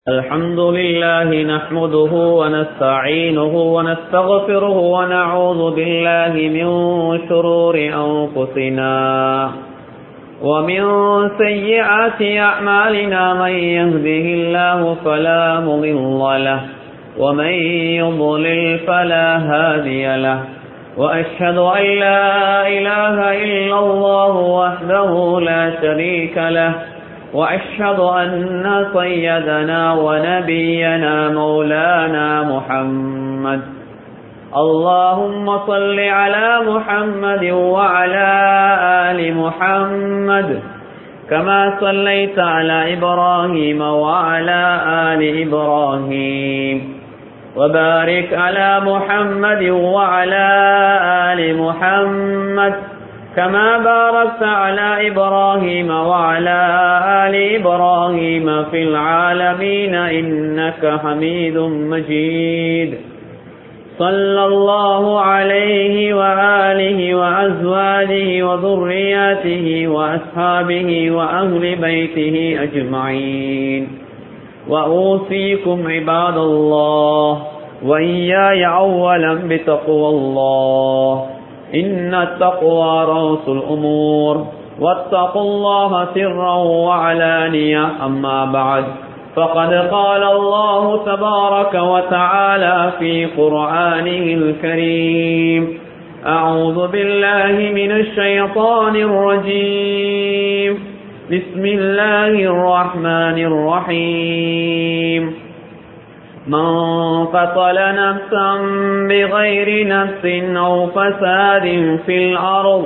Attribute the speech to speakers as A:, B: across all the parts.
A: الحمد لله نحمده ونستعينه ونستغفره ونعوذ بالله من شرور أنفسنا ومن سيئات أعمالنا من يهده الله فلا مضل له ومن يضلل فلا هادي له وأشهد أن لا إله إلا الله وحده لا شريك له وأشهد أن سيدنا ونبينا مولانا محمد اللهم صل على محمد وعلى آل محمد كما صليت على إبراهيم وعلى آل إبراهيم وبارك على محمد وعلى آل محمد كما باركت على إبراهيم وعلى آل إبراهيم في العالمين إنك حميد مجيد صلى الله عليه وآله وأزواجه وذرياته وأصحابه وأهل بيته أجمعين وأوصيكم عباد الله وإياي أولا بتقوى الله إن التقوى رأس الأمور واتقوا الله سرا وعلانية أما بعد فقد قال الله تبارك وتعالى في قرآنه الكريم أعوذ بالله من الشيطان الرجيم بسم الله الرحمن الرحيم من قتل نفسا بغير نفس أو فساد في الأرض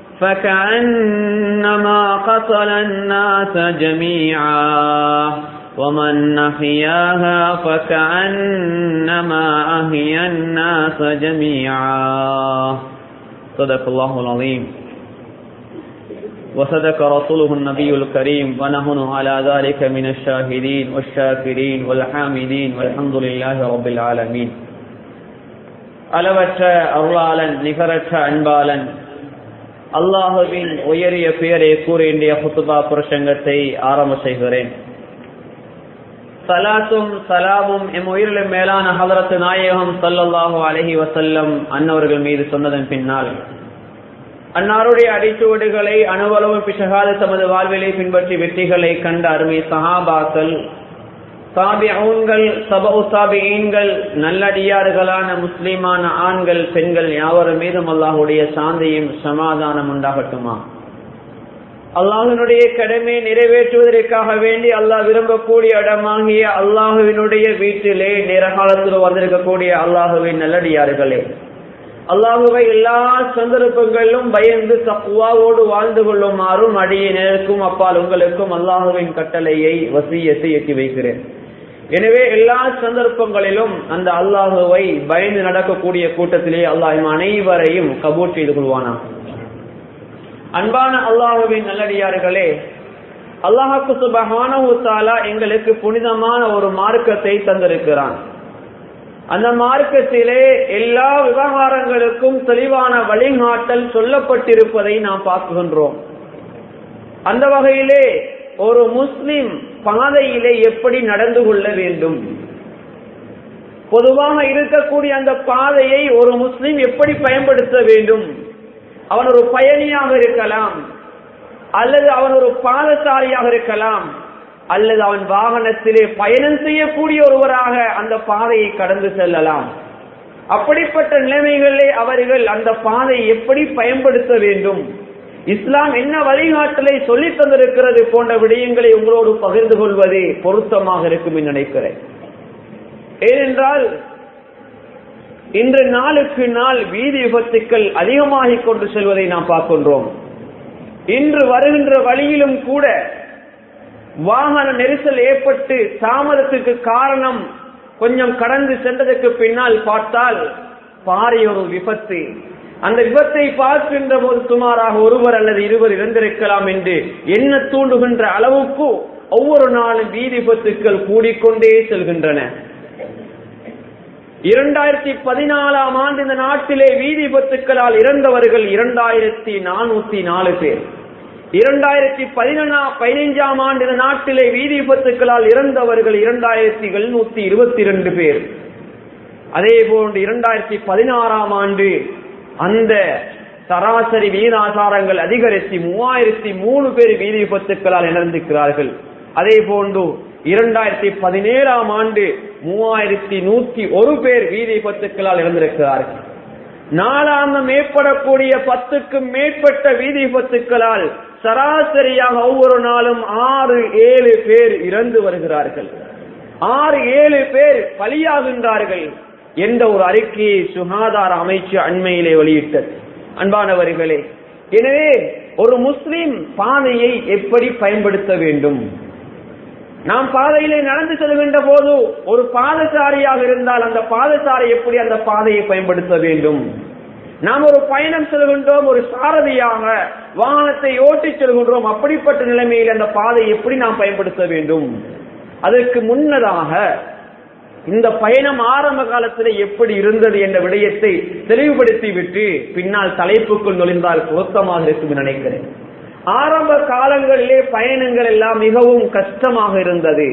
A: فكأنما قتل الناس جميعا ومن أحياها فكأنما أحيا الناس جميعا صدق الله العظيم وصدق رسوله النبي الكريم ونحن على ذلك من الشاهدين والشاكرين والحامدين والحمد لله رب العالمين அளவற்ற அருளாளன் நிகரற்ற அன்பாளன் அல்லாஹுவின் உயரிய பெயரை கூறிய ஹுத்துபா புருஷங்கத்தை ஆரம்ப செய்கிறேன் சலாத்தும் சலாமும் எம் உயிரிலும் மேலான ஹலரத்து நாயகம் சல்லல்லாஹு அலஹி வசல்லம் அன்னவர்கள் மீது சொன்னதன் பின்னால் அன்னாருடைய அடிச்சுவடுகளை அணுவளவு பிசகாத தமது வாழ்விலை பின்பற்றி வெற்றிகளை கண்ட அருமை சஹாபாக்கள் சாபிஊன்கள் சபு சாபியீன்கள் நல்லடியார்களான முஸ்லிமான ஆண்கள் பெண்கள் யாவரும் மீதும் அல்லாஹுடைய சாந்தியும் சமாதானம் உண்டாகட்டுமா அல்லாஹினுடைய கடமை நிறைவேற்றுவதற்காக வேண்டி அல்லாஹ் விரும்பக்கூடிய இடமாகிய அல்லாஹுவினுடைய வீட்டிலே நிறகாலத்தில் வந்திருக்கக்கூடிய அல்லாஹுவின் நல்லடியார்களே அல்லாஹுவை எல்லா சந்தர்ப்பங்களிலும் பயந்து தக்குவாவோடு வாழ்ந்து கொள்ளுமாறும் அடியினருக்கும் அப்பால் உங்களுக்கும் அல்லாஹுவின் கட்டளையை வசியத்தை எட்டி வைக்கிறேன் எனவே எல்லா சந்தர்ப்பங்களிலும் அந்த அல்லாஹுவை பயந்து நடக்கக்கூடிய கூட்டத்திலே அல்லாஹ் அனைவரையும் கபூர் செய்து கொள்வானா அன்பான அல்லாஹுவின் நல்லடியார்களே அல்லாஹாக்கு சுபஹானா எங்களுக்கு புனிதமான ஒரு மார்க்கத்தை தந்திருக்கிறான் அந்த மார்க்கத்திலே எல்லா விவகாரங்களுக்கும் தெளிவான வழிகாட்டல் சொல்லப்பட்டிருப்பதை நாம் பார்க்குகின்றோம் அந்த வகையிலே ஒரு முஸ்லிம் பாதையிலே எப்படி நடந்து கொள்ள வேண்டும் பொதுவாக இருக்கக்கூடிய அந்த பாதையை ஒரு முஸ்லிம் எப்படி பயன்படுத்த வேண்டும் அவன் ஒரு பயணியாக இருக்கலாம் அல்லது அவன் ஒரு பாதசாரியாக இருக்கலாம் அல்லது அவன் வாகனத்திலே பயணம் செய்யக்கூடிய ஒருவராக அந்த பாதையை கடந்து செல்லலாம் அப்படிப்பட்ட நிலைமைகளிலே அவர்கள் அந்த பாதையை எப்படி பயன்படுத்த வேண்டும் இஸ்லாம் என்ன வழிகாட்டலை சொல்லி தந்திருக்கிறது போன்ற விடயங்களை உங்களோடு பகிர்ந்து கொள்வதே பொருத்தமாக இருக்கும் என்று நினைக்கிறேன் ஏனென்றால் இன்று நாளுக்கு நாள் வீதி விபத்துக்கள் அதிகமாகிக் கொண்டு செல்வதை நாம் பார்க்கின்றோம் இன்று வருகின்ற வழியிலும் கூட வாகன நெரிசல் ஏற்பட்டு தாமதத்துக்கு காரணம் கொஞ்சம் கடந்து சென்றதற்கு பின்னால் பார்த்தால் பாரிய ஒரு விபத்து அந்த விபத்தை பார்க்கின்ற போது சுமாராக ஒருவர் அல்லது இருவர் இறந்திருக்கலாம் என்று என்ன தூண்டுகின்ற அளவுக்கு ஒவ்வொரு நாளும் வீதி விபத்துக்கள் கூடிக்கொண்டே செல்கின்றன இரண்டாயிரத்தி பதினாலாம் ஆண்டு இந்த நாட்டிலே வீதி விபத்துக்களால் இறந்தவர்கள் இரண்டாயிரத்தி நானூத்தி நாலு பேர் இரண்டாயிரத்தி பதினொன்னா பதினைஞ்சாம் ஆண்டு இந்த நாட்டிலே வீதி விபத்துக்களால் இறந்தவர்கள் இரண்டாயிரத்தி எழுநூத்தி இருபத்தி ரெண்டு பேர் அதே போன்று இரண்டாயிரத்தி பதினாறாம் ஆண்டு அந்த சராசரி வீணாசாரங்கள் அதிகரித்து மூவாயிரத்தி மூணு பேர் வீதி விபத்துக்களால் இழந்திருக்கிறார்கள் அதே போன்று இரண்டாயிரத்தி பதினேழாம் ஆண்டு மூவாயிரத்தி நூத்தி ஒரு பேர் வீதி விபத்துக்களால் இழந்திருக்கிறார்கள் நாளாந்தம் ஏற்படக்கூடிய பத்துக்கும் மேற்பட்ட வீதி விபத்துக்களால் சராசரியாக ஒவ்வொரு நாளும் ஆறு ஏழு பேர் இறந்து வருகிறார்கள் ஆறு ஏழு பேர் பலியாகின்றார்கள் என்ற ஒரு அறிக்கையை சுகாதார அமைச்சு அண்மையிலே வெளியிட்டது அன்பானவர்களே எனவே ஒரு முஸ்லிம் பாதையை எப்படி பயன்படுத்த வேண்டும் நாம் பாதையிலே நடந்து செல்கின்ற போது ஒரு பாதசாரியாக இருந்தால் அந்த பாதசாரி எப்படி அந்த பாதையை பயன்படுத்த வேண்டும் நாம் ஒரு பயணம் செல்கின்றோம் ஒரு சாரதியாக வாகனத்தை ஓட்டிச் செல்கின்றோம் அப்படிப்பட்ட நிலைமையில் அந்த பாதை எப்படி நாம் பயன்படுத்த வேண்டும் அதற்கு முன்னதாக இந்த பயணம் ஆரம்ப காலத்தில் எப்படி இருந்தது என்ற விடயத்தை தெளிவுபடுத்தி விட்டு பின்னால் தலைப்புக்குள் நுழைந்தால் பொருத்தமாக இருக்கும் என்று நினைக்கிறேன் ஆரம்ப காலங்களிலே பயணங்கள் எல்லாம் மிகவும் கஷ்டமாக இருந்தது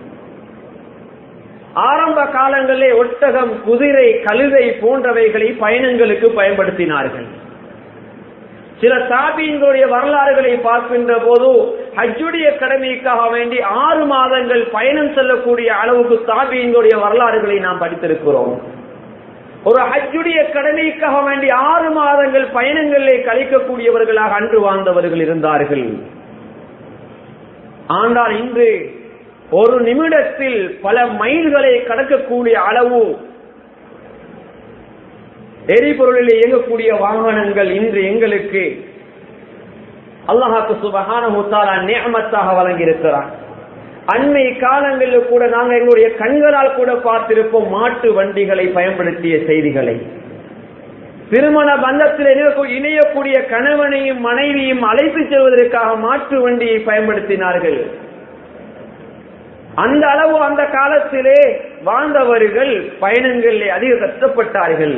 A: ஆரம்ப காலங்களிலே ஒட்டகம் குதிரை கழுதை போன்றவைகளை பயணங்களுக்கு பயன்படுத்தினார்கள் சில சாபியின்களுடைய வரலாறுகளை பார்க்கின்ற போது ஹஜ்ஜுடைய கடமைக்காக வேண்டி ஆறு மாதங்கள் பயணம் செல்லக்கூடிய அளவுக்கு சாபியின்களுடைய வரலாறுகளை நாம் படித்திருக்கிறோம் ஒரு ஹஜ்ஜுடைய கடமைக்காக வேண்டி ஆறு மாதங்கள் பயணங்களிலே கழிக்கக்கூடியவர்களாக அன்று வாழ்ந்தவர்கள் இருந்தார்கள் ஆனால் இன்று ஒரு நிமிடத்தில் பல மைல்களை கடக்கக்கூடிய அளவு எரிபொருளில் இயங்கக்கூடிய வாகனங்கள் இன்று எங்களுக்கு அல்லாஹாக்கு சுபகான முத்தாரா நியமத்தாக வழங்கியிருக்கிறான் அண்மை காலங்களில் கூட நாங்கள் எங்களுடைய கண்களால் கூட பார்த்திருப்போம் மாட்டு வண்டிகளை பயன்படுத்திய செய்திகளை திருமண பந்தத்தில் இணையக்கூடிய கணவனையும் மனைவியும் அழைத்துச் செல்வதற்காக மாட்டு வண்டியை பயன்படுத்தினார்கள் அந்த அளவு அந்த காலத்திலே வாழ்ந்தவர்கள் பயணங்களில் அதிக கஷ்டப்பட்டார்கள்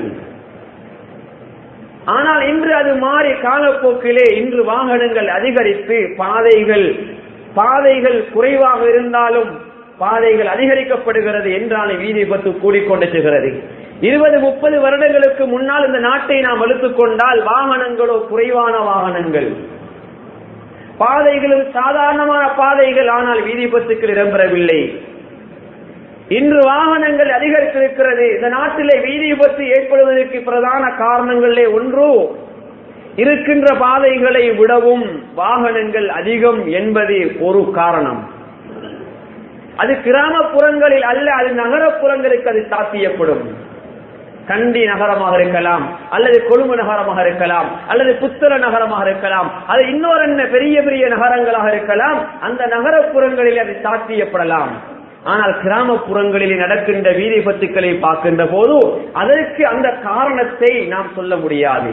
A: ஆனால் இன்று அது மாறி காலப்போக்கிலே இன்று வாகனங்கள் அதிகரித்து பாதைகள் பாதைகள் குறைவாக இருந்தாலும் பாதைகள் அதிகரிக்கப்படுகிறது என்றாலும் வீதி விபத்து கூடிக்கொண்டு செல்கிறது இருபது முப்பது வருடங்களுக்கு முன்னால் இந்த நாட்டை நாம் எடுத்துக்கொண்டால் வாகனங்களோ குறைவான வாகனங்கள் பாதைகளும் சாதாரணமான பாதைகள் ஆனால் வீதி விபத்துக்கள் இடம்பெறவில்லை இன்று வாகனங்கள் அதிகரித்திருக்கிறது இந்த நாட்டிலே வீதி விபத்து ஏற்படுவதற்கு பிரதான காரணங்களிலே ஒன்று இருக்கின்ற பாதைகளை விடவும் வாகனங்கள் அதிகம் என்பது ஒரு காரணம் அது கிராமப்புறங்களில் அல்ல அது நகரப்புறங்களுக்கு அது சாத்தியப்படும் கண்டி நகரமாக இருக்கலாம் அல்லது கொழும்பு நகரமாக இருக்கலாம் அல்லது புத்தர நகரமாக இருக்கலாம் அது இன்னொரு என்ன பெரிய பெரிய நகரங்களாக இருக்கலாம் அந்த நகரப்புறங்களில் அது சாத்தியப்படலாம் ஆனால் கிராமப்புறங்களில் நடக்கின்ற வீதி விபத்துக்களை பார்க்கின்ற போது அதற்கு அந்த காரணத்தை நாம் சொல்ல முடியாது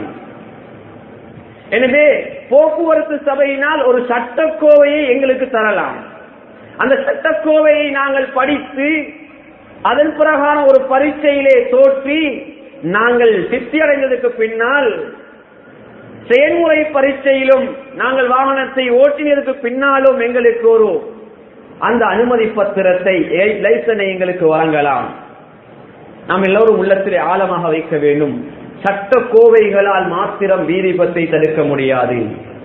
A: எனவே போக்குவரத்து சபையினால் ஒரு சட்டக்கோவையை எங்களுக்கு தரலாம் அந்த சட்டக்கோவையை நாங்கள் படித்து அதன் பிரகாரம் ஒரு பரீட்சையிலே தோற்றி நாங்கள் சித்தி அடைந்ததுக்கு பின்னால் செயல்முறை பரீட்சையிலும் நாங்கள் வாகனத்தை ஓட்டினதுக்கு பின்னாலும் எங்களுக்கு ஒரு அந்த அனுமதி பத்திரத்தை லைசனை எங்களுக்கு வழங்கலாம் நாம் எல்லோரும் உள்ளத்திலே ஆழமாக வைக்க வேண்டும் சட்ட கோவைகளால் மாத்திரம் வீதிபத்தை தடுக்க முடியாது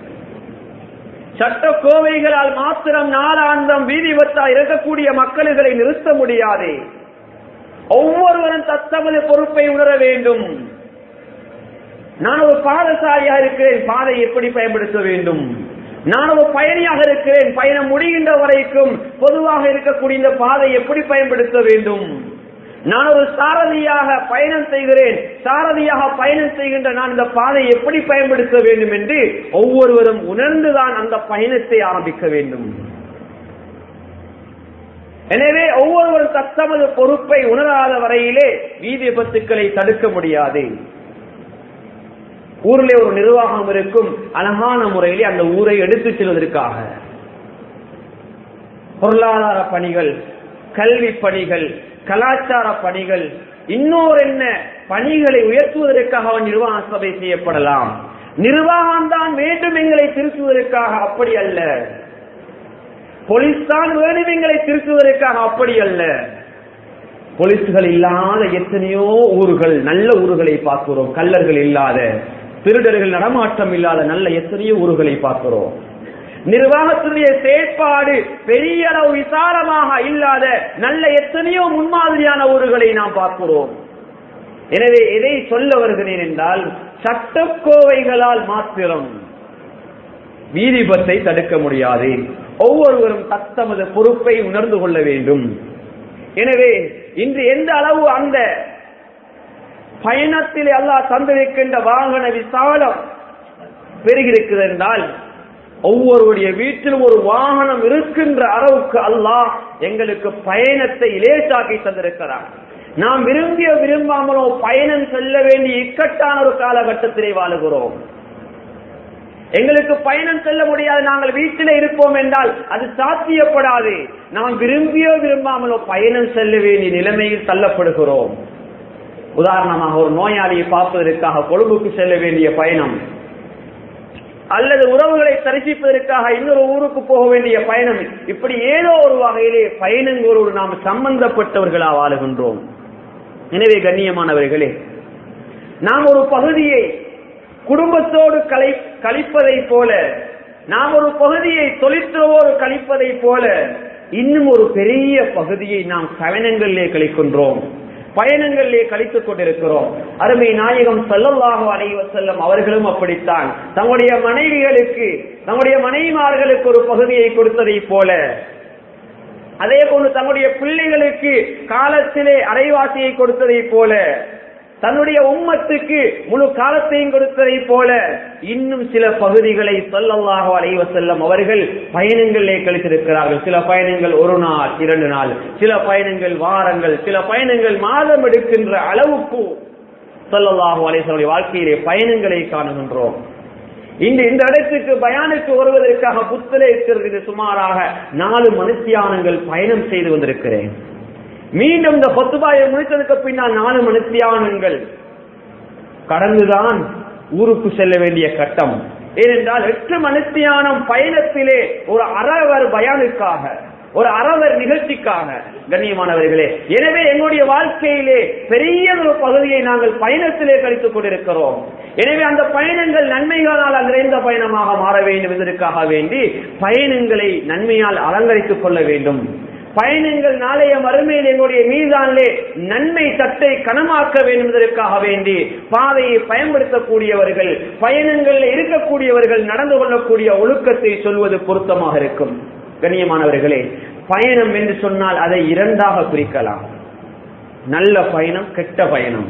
A: சட்ட கோவைகளால் மாத்திரம் நாளாந்தம் வீதிபத்தா இருக்கக்கூடிய மக்களுகளை நிறுத்த முடியாது ஒவ்வொருவரும் தத்தமது பொறுப்பை உணர வேண்டும் நான் ஒரு பாதசாரியாக இருக்கிறேன் பாதை எப்படி பயன்படுத்த வேண்டும் நான் ஒரு பயணியாக இருக்கிறேன் பயணம் முடிகின்ற வரைக்கும் பொதுவாக இருக்கக்கூடிய இந்த பாதை எப்படி பயன்படுத்த வேண்டும் நான் ஒரு சாரதியாக பயணம் செய்கிறேன் சாரதியாக பயணம் செய்கின்ற நான் இந்த பாதை எப்படி பயன்படுத்த வேண்டும் என்று ஒவ்வொருவரும் உணர்ந்துதான் அந்த பயணத்தை ஆரம்பிக்க வேண்டும் எனவே ஒவ்வொருவரும் தத்தமது பொறுப்பை உணராத வரையிலே வீதி விபத்துக்களை தடுக்க முடியாது ஊரிலே ஒரு நிர்வாகம் இருக்கும் அழகான முறையிலே அந்த ஊரை எடுத்துச் செல்வதற்காக பொருளாதார பணிகள் கல்வி பணிகள் கலாச்சார பணிகள் இன்னொரு என்ன பணிகளை உயர்த்துவதற்காக நிர்வாக சபை செய்யப்படலாம் நிர்வாகம் தான் வேண்டும் எங்களை திருத்துவதற்காக அப்படி அல்ல போலீஸ் தான் வேண்டும் எங்களை திருத்துவதற்காக அப்படி அல்ல போலீஸ்கள் இல்லாத எத்தனையோ ஊர்கள் நல்ல ஊர்களை பார்க்கிறோம் கல்லர்கள் இல்லாத திருடர்கள் நடமாட்டம் இல்லாத நல்ல எத்தனையோ ஊர்களை பார்க்கிறோம் நிர்வாகத்துடைய செயற்பாடு பெரிய அளவு விசாரமாக இல்லாத நல்ல எத்தனையோ முன்மாதிரியான ஊர்களை நாம் பார்க்கிறோம் எனவே எதை சொல்ல வருகிறேன் என்றால் சட்டக்கோவைகளால் மாத்திரம் வீதிபத்தை தடுக்க முடியாது ஒவ்வொருவரும் தத்தமது பொறுப்பை உணர்ந்து கொள்ள வேண்டும் எனவே இன்று எந்த அளவு அந்த பயணத்தில் அல்லாஹ் தந்திருக்கின்ற வாகன விசாலம் பெருகிருக்கிறது என்றால் ஒவ்வொருடைய வீட்டிலும் ஒரு வாகனம் இருக்கின்ற அளவுக்கு அல்லாஹ் எங்களுக்கு பயணத்தை லேசாக்கி தந்திருக்கிறார் நாம் விரும்பிய விரும்பாமலோ பயணம் செல்ல வேண்டிய இக்கட்டான ஒரு காலகட்டத்திலே வாழுகிறோம் எங்களுக்கு பயணம் செல்ல முடியாது நாங்கள் வீட்டிலே இருப்போம் என்றால் அது சாத்தியப்படாது நாம் விரும்பியோ விரும்பாமலோ பயணம் செல்ல வேண்டிய நிலைமையில் தள்ளப்படுகிறோம் உதாரணமாக ஒரு நோயாளியை பார்ப்பதற்காக கொழும்புக்கு செல்ல வேண்டிய பயணம் அல்லது உறவுகளை தரிசிப்பதற்காக இன்னொரு ஊருக்கு போக வேண்டிய பயணம் இப்படி ஏதோ ஒரு வகையிலே பயணங்களோடு நாம் சம்பந்தப்பட்டவர்களா வாழுகின்றோம் எனவே கண்ணியமானவர்களே நாம் ஒரு பகுதியை குடும்பத்தோடு கலை கழிப்பதை போல நாம் ஒரு பகுதியை தொழிற்துறவோடு கழிப்பதை போல இன்னும் ஒரு பெரிய பகுதியை நாம் பயணங்களிலே கழிக்கின்றோம் பயணங்களிலே கழித்துக் கொண்டிருக்கிறோம் அருமை நாயகம் செல்லல்லாக அலைவ செல்லம் அவர்களும் அப்படித்தான் தங்களுடைய மனைவிகளுக்கு தங்களுடைய மனைவிமார்களுக்கு ஒரு பகுதியை கொடுத்ததை போல அதே போன்று தன்னுடைய பிள்ளைகளுக்கு காலத்திலே அரைவாசியை கொடுத்ததை போல தன்னுடைய உம்மத்துக்கு முழு காலத்தையும் கொடுத்ததை போல இன்னும் சில பகுதிகளை சொல்லல்லாக அலைவ செல்லம் அவர்கள் பயணங்களிலே கழித்திருக்கிறார்கள் சில பயணங்கள் ஒரு நாள் இரண்டு நாள் சில பயணங்கள் வாரங்கள் சில பயணங்கள் மாதம் எடுக்கின்ற அளவுக்கு சொல்லல்லாக அலைவசனுடைய வாழ்க்கையிலே பயணங்களை காணுகின்றோம் இன்று இந்த இடத்துக்கு பயானுக்கு வருவதற்காக புத்தலே இருக்கிறது சுமாராக நாலு மனுத்தியானங்கள் பயணம் செய்து வந்திருக்கிறேன் மீண்டும் இந்த பத்துபாயை முடித்ததுக்கு பின்னால் நாலு மனுத்தியானங்கள் கடந்துதான் ஊருக்கு செல்ல வேண்டிய கட்டம் ஏனென்றால் எட்டு மனுத்தியானம் பயணத்திலே ஒரு அறவர் பயானுக்காக ஒரு அறவர் நிகழ்ச்சிக்காக கண்ணியமானவர்களே எனவே எங்களுடைய வாழ்க்கையிலே பெரிய ஒரு பகுதியை நாங்கள் பயணத்திலே கழித்துக் கொண்டிருக்கிறோம் எனவே அந்த பயணங்கள் நன்மைகளால் நிறைந்த பயணமாக மாற வேண்டும் என்பதற்காக வேண்டி பயணங்களை நன்மையால் அலங்கரித்துக் கொள்ள வேண்டும் பயணங்கள் நாளைய மறுமையில் எங்களுடைய மீதானிலே நன்மை தட்டை கனமாக்க வேண்டும் என்பதற்காக வேண்டி பாதையை பயன்படுத்தக்கூடியவர்கள் பயணங்களில் இருக்கக்கூடியவர்கள் நடந்து கொள்ளக்கூடிய ஒழுக்கத்தை சொல்வது பொருத்தமாக இருக்கும் கண்ணியமானவர்களே பயணம் என்று சொன்னால் அதை இரண்டாக பிரிக்கலாம் நல்ல பயணம் கெட்ட பயணம்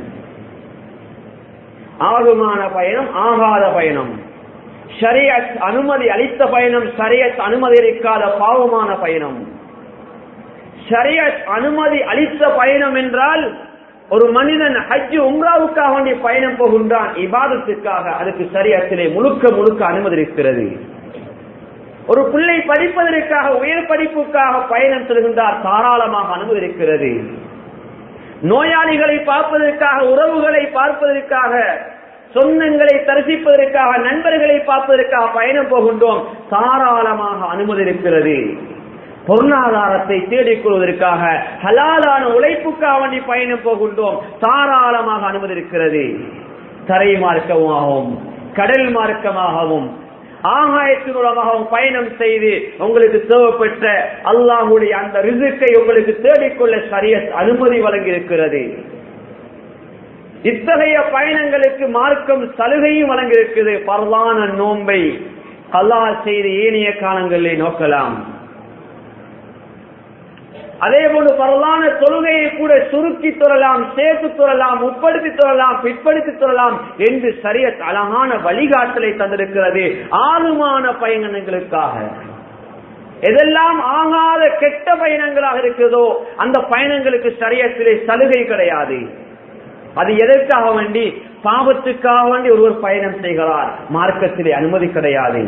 A: ஆகுமான பயணம் ஆகாத பயணம் ஷரியத் அனுமதி அளித்த பயணம் ஷரியத் அனுமதி அளிக்காத பாவமான பயணம் ஷரியத் அனுமதி அளித்த பயணம் என்றால் ஒரு மனிதன் ஹஜ் உம்ராவுக்காக வேண்டிய பயணம் போகின்றான் இபாதத்துக்காக அதுக்கு சரியத்திலே முழுக்க முழுக்க அனுமதி இருக்கிறது ஒரு பிள்ளை படிப்பதற்காக உயர் படிப்புக்காக பயணம் செல்கின்றார் தாராளமாக அனுமதி இருக்கிறது நோயாளிகளை பார்ப்பதற்காக உறவுகளை பார்ப்பதற்காக சொந்தங்களை தரிசிப்பதற்காக நண்பர்களை பார்ப்பதற்காக பயணம் போகின்றோம் தாராளமாக அனுமதி இருக்கிறது பொருளாதாரத்தை தேடிக் கொள்வதற்காக ஹலாலான உழைப்புக்காக வேண்டி பயணம் போகின்றோம் தாராளமாக அனுமதி இருக்கிறது தரை மார்க்கமாகவும் கடல் மார்க்கமாகவும் ஆகாயத்தின் மூலமாகவும் பயணம் செய்து உங்களுக்கு தேவைப்பட்ட அல்லாஹுடைய அந்த ரிசுக்கை உங்களுக்கு தேடிக்கொள்ள சரிய அனுமதி வழங்கி இருக்கிறது இத்தகைய பயணங்களுக்கு மார்க்கம் சலுகையும் வழங்கியிருக்கிறது பரவான நோன்பை கல்லா செய்து ஏனைய காலங்களிலே நோக்கலாம் அதே போன்று பரவான தொழுகையை கூட சுருக்கி தொழலாம் சேர்த்து தொழலாம் உட்படுத்தி தொழலாம் பிற்படுத்தி தொழலாம் என்று சரிய அழகான வழிகாட்டலை தந்திருக்கிறது ஆளுமான பயணங்களுக்காக எதெல்லாம் ஆகாத கெட்ட பயணங்களாக இருக்கிறதோ அந்த பயணங்களுக்கு சரியத்திலே சலுகை கிடையாது அது எதற்காக வேண்டி பாவத்துக்காக வேண்டி ஒருவர் பயணம் செய்கிறார் மார்க்கத்திலே அனுமதி கிடையாது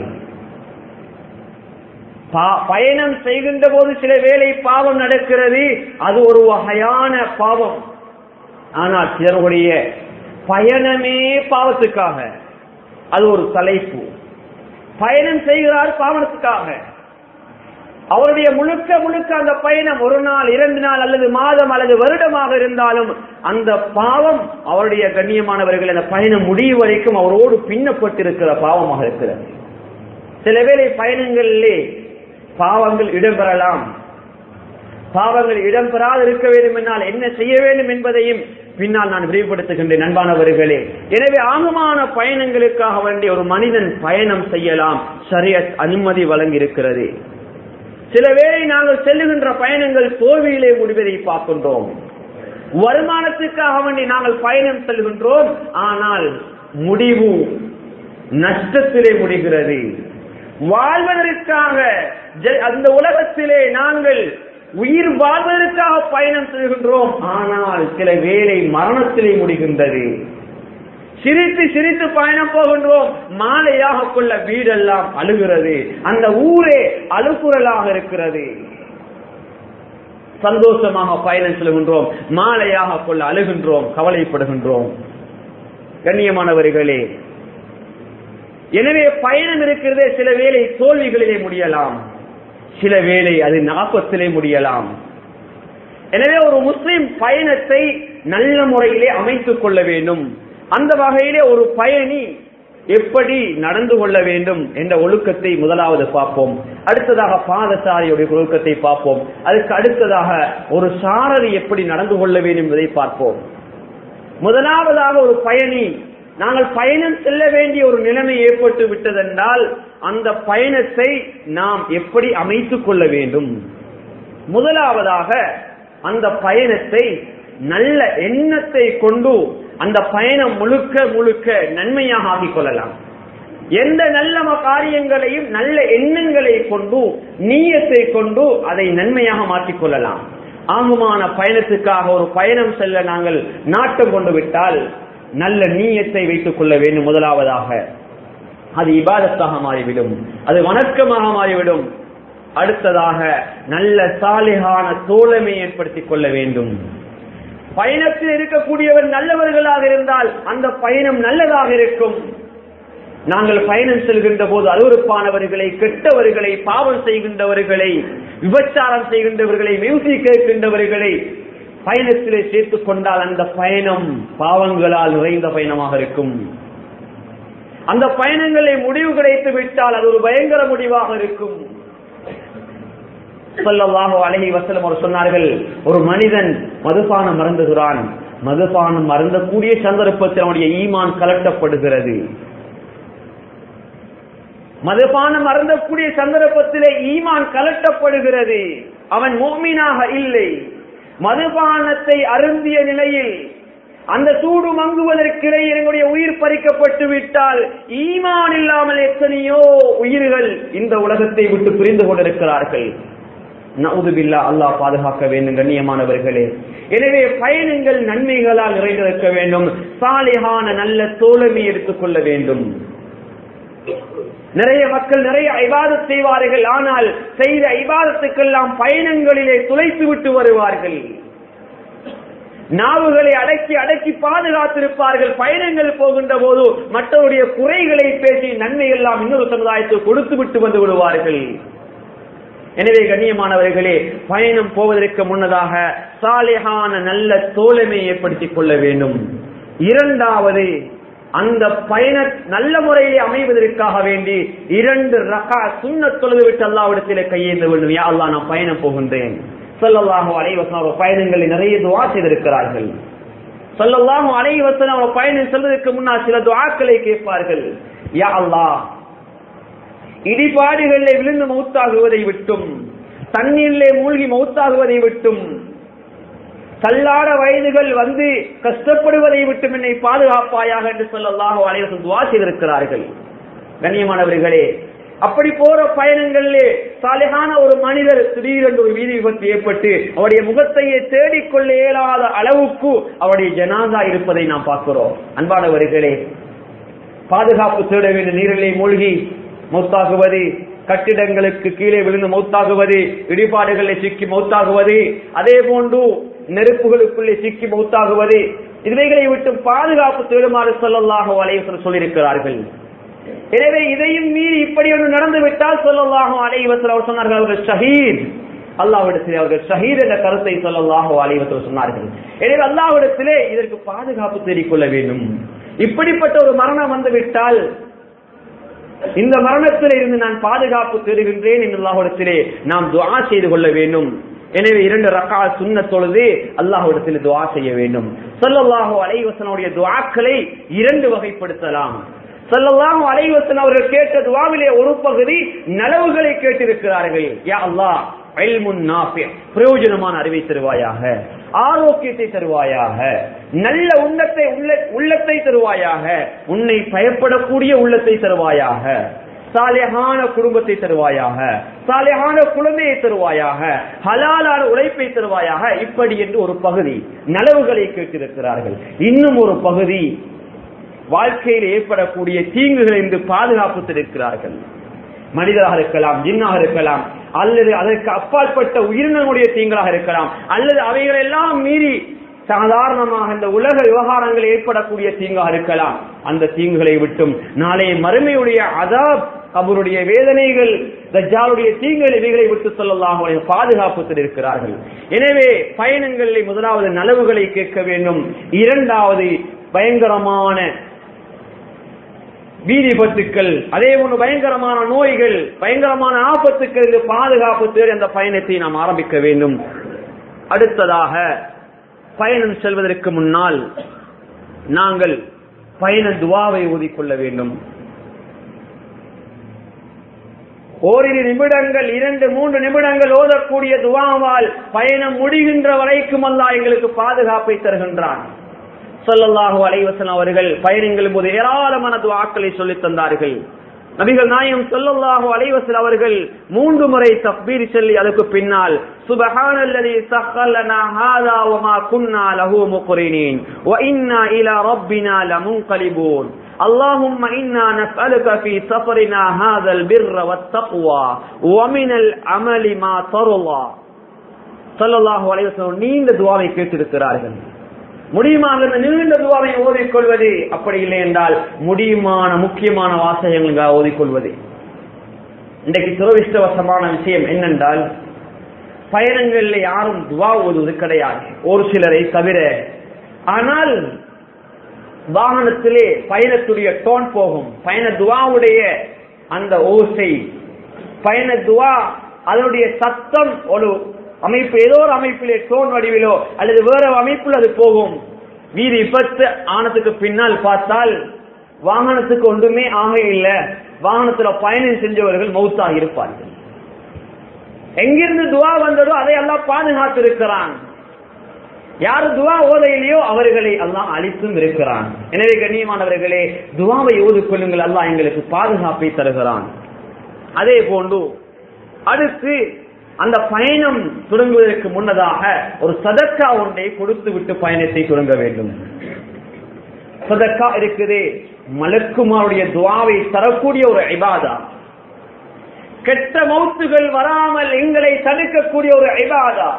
A: பயணம் செய்கின்ற போது சில வேலை பாவம் நடக்கிறது அது ஒரு வகையான பாவம் ஆனால் சிலருடைய பயணமே பாவத்துக்காக அது ஒரு தலைப்பு பயணம் செய்கிறார் பாவனத்துக்காக அவருடைய முழுக்க முழுக்க அந்த பயணம் ஒரு நாள் இரண்டு நாள் அல்லது மாதம் அல்லது வருடமாக இருந்தாலும் அந்த பாவம் அவருடைய கண்ணியமானவர்கள் அந்த பயணம் முடியும் வரைக்கும் அவரோடு பின்னப்பட்டிருக்கிற பாவமாக இருக்கிறது சில வேளை பயணங்களிலே பாவங்கள் இடம்பெறலாம் பாவங்கள் இடம்பெறாது இருக்க வேண்டும் என்றால் என்ன செய்ய வேண்டும் என்பதையும் பின்னால் நான் விரிவுபடுத்துகின்றேன் அன்பானவர்களே எனவே ஆகமான பயணங்களுக்காக வேண்டிய ஒரு மனிதன் பயணம் செய்யலாம் சரியத் அனுமதி வழங்கி இருக்கிறது சில வேளை நாங்கள் செல்லுகின்ற பயணங்கள் தோல்வியிலே முடிவதை பார்க்கின்றோம் வருமானத்துக்காக வேண்டி நாங்கள் பயணம் செல்கின்றோம் ஆனால் முடிவு நஷ்டத்திலே முடிகிறது வாழ்வதற்காக ஜ- அந்த உலகத்திலே நாங்கள் உயிர் வாழ்வதற்காக பயணம் செய்கின்றோம் ஆனால் சில வேளை மரணத்திலே முடிகின்றது சிரித்து சிரித்து பயணம் போகின்றோம் மாலையாக கொள்ள வீடெல்லாம் அழுகிறது அந்த ஊரே அழுகுறலாக இருக்கிறது சந்தோஷமாக பயணம் செல்கின்றோம் மாலையாக கொள்ள அழுகின்றோம் கவலைப்படுகின்றோம் கண்ணியமானவர்களே எனவே பயணம் இருக்கிறதே சில வேளை தோல்விகளிலே முடியலாம் சில வேளை அது நாப்பத்திலே முடியலாம் எனவே ஒரு முஸ்லிம் பயணத்தை நல்ல முறையிலே அமைத்துக் கொள்ள வேண்டும் அந்த வகையிலே ஒரு பயணி எப்படி நடந்து கொள்ள வேண்டும் என்ற ஒழுக்கத்தை முதலாவது பார்ப்போம் அடுத்ததாக பாதசாரியுடைய ஒழுக்கத்தை பார்ப்போம் அதுக்கு அடுத்ததாக ஒரு சாரதி எப்படி நடந்து கொள்ள வேண்டும் என்பதை பார்ப்போம் முதலாவதாக ஒரு பயணி நாங்கள் பயணம் செல்ல வேண்டிய ஒரு நிலைமை ஏற்பட்டு விட்டதென்றால் அந்த பயணத்தை நாம் எப்படி அமைத்துக் கொள்ள வேண்டும் முதலாவதாக அந்த பயணத்தை நல்ல எண்ணத்தை கொண்டு அந்த பயணம் முழுக்க முழுக்க நன்மையாக ஆக்கிக் கொள்ளலாம் எந்த நல்ல ம- காரியங்களையும் நல்ல எண்ணங்களை கொண்டு நீயத்தை கொண்டு அதை நன்மையாக மாற்றிக் கொள்ளலாம் ஆகுமான பயணத்துக்காக ஒரு பயணம் செல்ல நாங்கள் நாட்டம் கொண்டு விட்டால் நல்ல நீயத்தை வைத்துக் கொள்ள வேண்டும் முதலாவதாக அது இபாதத்தாக மாறிவிடும் அது வணக்கமாக மாறிவிடும் அடுத்ததாக நல்ல சாலிகான தோழமை ஏற்படுத்திக் கொள்ள வேண்டும் பயணத்தில் இருக்கக்கூடியவர் நல்லவர்களாக இருந்தால் அந்த பயணம் நல்லதாக இருக்கும் நாங்கள் பயணம் செல்கின்ற போது அருவருப்பானவர்களை கெட்டவர்களை பாவம் செய்கின்றவர்களை விபச்சாரம் செய்கின்றவர்களை மியூசிக் கேட்கின்றவர்களை பயணத்திலே சேர்த்துக் கொண்டால் அந்த பயணம் பாவங்களால் நிறைந்த பயணமாக இருக்கும் அந்த பயணங்களை முடிவு கிடைத்து விட்டால் அது ஒரு பயங்கர முடிவாக இருக்கும் ஸல்லல்லாஹு அலைஹி வஸல்லம் அவர் சொன்னார்கள் ஒரு மனிதன் மதுபானம் மருந்துகிறான் மதுபானம் மருந்தக்கூடிய சந்தர்ப்பத்தில் அவனுடைய ஈமான் கலட்டப்படுகிறது மதுபானம் அருந்தக்கூடிய சந்தர்ப்பத்திலே ஈமான் கலட்டப்படுகிறது அவன் மோமீனாக இல்லை மதுபானத்தை அருந்திய நிலையில் அந்த சூடு மங்குவதற்கிடையில் என்னுடைய உயிர் பறிக்கப்பட்டு விட்டால் ஈமான் இல்லாமல் எத்தனையோ உயிர்கள் இந்த உலகத்தை விட்டு பிரிந்து கொண்டிருக்கிறார்கள் நவுதுபில்லா அல்லாஹ் பாதுகாக்க வேண்டும் கண்ணியமானவர்களே எனவே பயணங்கள் நன்மைகளால் நிறைந்திருக்க வேண்டும் சாலிகான நல்ல தோழமை எடுத்துக்கொள்ள வேண்டும் நிறைய மக்கள் நிறைய ஐபாதத் செய்வார்கள் ஆனால் செய்த ஐபாதத்துக்கெல்லாம் பயணங்களிலே துளைத்து விட்டு வருவார்கள் நாவுகளை அடக்கி அடக்கி பாதுகாத்திருப்பார்கள் பயணங்கள் போகின்ற போது மற்றவருடைய குறைகளை பேசி நன்மை எல்லாம் இன்னொரு சமுதாயத்துக்கு கொடுத்து விட்டு வந்து விடுவார்கள் எனவே கண்ணியமானவர்களே பயணம் போவதற்கு முன்னதாக சாலிகான நல்ல தோழமை ஏற்படுத்திக் கொள்ள வேண்டும் இரண்டாவது அந்த பயண நல்ல முறையை அமைவதற்காக வேண்டி இரண்டு ரகா சுண்ண தொழுது விட்டு அல்லாவிடத்திலே கையேந்த வேண்டும் யா அல்லாஹ் நான் பயணம் போகின்றேன் சொல்லல்லாஹு அலைவசம் அவர் பயணங்களில் நிறைய துவா செய்திருக்கிறார்கள் சொல்லல்லாஹு அலைவசம் அவர் பயணம் செல்வதற்கு முன்னால் சில துவாக்களை கேட்பார்கள் யா அல்லாஹ் இடிபாடுகளிலே விழுந்து மௌத்தாகுவதை விட்டும் தண்ணீரிலே மூழ்கி மௌத்தாகுவதை விட்டும் தள்ளாட வயதுகள் வந்து கஷ்டப்படுவதை விட்டும் என்னை பாதுகாப்பாயாக என்று சொல்லல்லாஹோ அனைவரும் துவா செய்திருக்கிறார்கள் கண்ணியமானவர்களே அப்படி போற பயணங்களிலே சாலையான ஒரு மனிதர் திடீரென்று ஒரு வீதி விபத்து ஏற்பட்டு அவருடைய முகத்தையே தேடிக்கொள்ள இயலாத அளவுக்கு அவருடைய ஜனாதா இருப்பதை நாம் பார்க்கிறோம் அன்பானவர்களே பாதுகாப்பு தேட வேண்டிய நீரிலே மூழ்கி மௌத்தாகுவது கட்டிடங்களுக்கு கீழே விழுந்து மௌத்தாகுவது இடிபாடுகளில் சிக்கி மௌத்தாகுவது அதே போன்று நெருப்புகளுக்குள்ளே சிக்கி மௌத்தாகுவது இவைகளை விட்டு பாதுகாப்பு தேடுமாறு சொல்லலாக வலையசர் சொல்லியிருக்கிறார்கள் எனவே இதையும் மீறி இப்படி ஒன்று நடந்து விட்டால் சொல்லலாகும் அலைவசல் அவர் சொன்னார்கள் அவர்கள் ஷஹீத் அல்லாவிடத்திலே அவர்கள் ஷஹீத் என்ற கருத்தை சொல்லலாக அலைவசல் சொன்னார்கள் எனவே அல்லாவிடத்திலே இதற்கு பாதுகாப்பு தேடிக்கொள்ள வேண்டும் இப்படிப்பட்ட ஒரு மரணம் வந்து விட்டால் இந்த மரணத்தில் இருந்து நான் பாதுகாப்பு தேடுகின்றேன் என்று அல்லாஹிடத்திலே நாம் துவா செய்து கொள்ள வேண்டும் எனவே இரண்டு ரக்கா சுண்ண தொழுது அல்லாஹிடத்தில் துவா செய்ய வேண்டும் சொல்லல்லாஹோ அலைவசனுடைய துவாக்களை இரண்டு வகைப்படுத்தலாம் சொல்லலாம் அலைவசன் அவர்கள் கேட்ட துவாவிலே ஒரு பகுதி நலவுகளை கேட்டிருக்கிறார்கள் யா அல்லாஹ் பிரயோஜனமான அறிவை தருவாயாக ஆரோக்கியத்தை தருவாயாக நல்ல உள்ளத்தை உள்ளத்தை தருவாயாக உன்னை பயப்படக்கூடிய உள்ளத்தை தருவாயாக சாலையான குடும்பத்தை தருவாயாக சாலையான குழந்தையை தருவாயாக ஹலாலான உழைப்பை தருவாயாக இப்படி என்று ஒரு பகுதி நலவுகளை கேட்டிருக்கிறார்கள் இன்னும் ஒரு பகுதி வாழ்க்கையில் ஏற்படக்கூடிய தீங்குகள் என்று பாதுகாப்பு தெரிவிக்கிறார்கள் மனிதராக இருக்கலாம் ஜின்னாக இருக்கலாம் அல்லது அதற்கு அப்பாற்பட்ட உயிரினங்களுடைய தீங்களாக இருக்கலாம் அல்லது அவைகளெல்லாம் மீறி சாதாரணமாக இந்த உலக விவகாரங்கள் ஏற்படக்கூடிய தீங்காக இருக்கலாம் அந்த தீங்குகளை விட்டும் நாளைய மறுமையுடைய அதாப் அவருடைய வேதனைகள் தஜ்ஜாலுடைய தீங்குகள் இவைகளை விட்டு சொல்லலாம் பாதுகாப்பு இருக்கிறார்கள் எனவே பயணங்களில் முதலாவது நலவுகளை கேட்க வேண்டும் இரண்டாவது பயங்கரமான வீதி பத்துக்கள் அதே போன்று பயங்கரமான நோய்கள் பயங்கரமான ஆபத்துக்கள் இருந்து பாதுகாப்பு தேடி அந்த பயணத்தை நாம் ஆரம்பிக்க வேண்டும் அடுத்ததாக பயணம் செல்வதற்கு முன்னால் நாங்கள் பயண துவாவை ஊதிக்கொள்ள வேண்டும் ஓரிரு நிமிடங்கள் இரண்டு மூன்று நிமிடங்கள் ஓதக்கூடிய துவாவால் பயணம் முடிகின்ற வரைக்கும் அல்லா எங்களுக்கு பாதுகாப்பை தருகின்றான் சொல்லல்லாஹு அலைவசன் அவர்கள் பயணங்களின் போது ஏராளமான துவாக்களை சொல்லித் தந்தார்கள் நபிகள் நாயம் சொல்லல்லாஹு அலைவசன் அவர்கள் மூன்று முறை தக்பீர் சொல்லி அதுக்கு பின்னால் சுபஹானல்லதி சஹலனா ஹாதா வமா குன்னா லஹு முக்ரினீன் வ இன்னா இலா ரப்பினா லமுன்கலிபூன் اللهم إنا نسألك في سفرنا هذا البر والتقوى ومن العمل ما ترضى صلى الله عليه وسلم நீண்ட துவாவை கேட்டிருக்கிறார்கள் முடியுமாக நீண்ட துவாவை ஓதிக்கொள்வது அப்படி இல்லை என்றால் முடியுமான முக்கியமான வாசகங்கள் ஓதிக்கொள்வது இன்றைக்கு துரவிஷ்டவசமான விஷயம் என்னென்றால் பயணங்களில் யாரும் துவா ஓதுவது கிடையாது ஒரு சிலரை தவிர ஆனால் வாகனத்திலே பயணத்துடைய டோன் போகும் பயண துவாவுடைய அந்த ஓசை பயண துவா அதனுடைய சத்தம் ஒரு அமைப்பு ஏதோ ஒரு அமைப்பிலே டோன் வடிவிலோ அல்லது வேற அமைப்பில் அது போகும் வீதி விபத்து ஆனதுக்கு பின்னால் பார்த்தால் வாகனத்துக்கு ஒன்றுமே ஆக இல்லை வாகனத்துல பயணம் செஞ்சவர்கள் மௌத்தாக இருப்பார்கள் எங்கிருந்து துவா வந்ததோ அதை எல்லாம் பாதுகாத்து இருக்கிறான் யாரு துவா ஓதையிலையோ அவர்களை எல்லாம் அழித்தும் இருக்கிறான் எனவே கண்ணியமானவர்களே துவாவை ஓதிக்கொள்ளுங்கள் அல்லாஹ் எங்களுக்கு பாதுகாப்பை தருகிறான் அதே போன்று அடுத்து அந்த பயணம் தொடங்குவதற்கு முன்னதாக ஒரு சதக்கா ஒன்றை கொடுத்து விட்டு பயணத்தை தொடங்க வேண்டும் சதக்கா இருக்குது மலக்குமாருடைய துவாவை தரக்கூடிய ஒரு ஐபாதா கெட்ட மௌத்துகள் வராமல் எங்களை தடுக்கக்கூடிய ஒரு ஐபாதா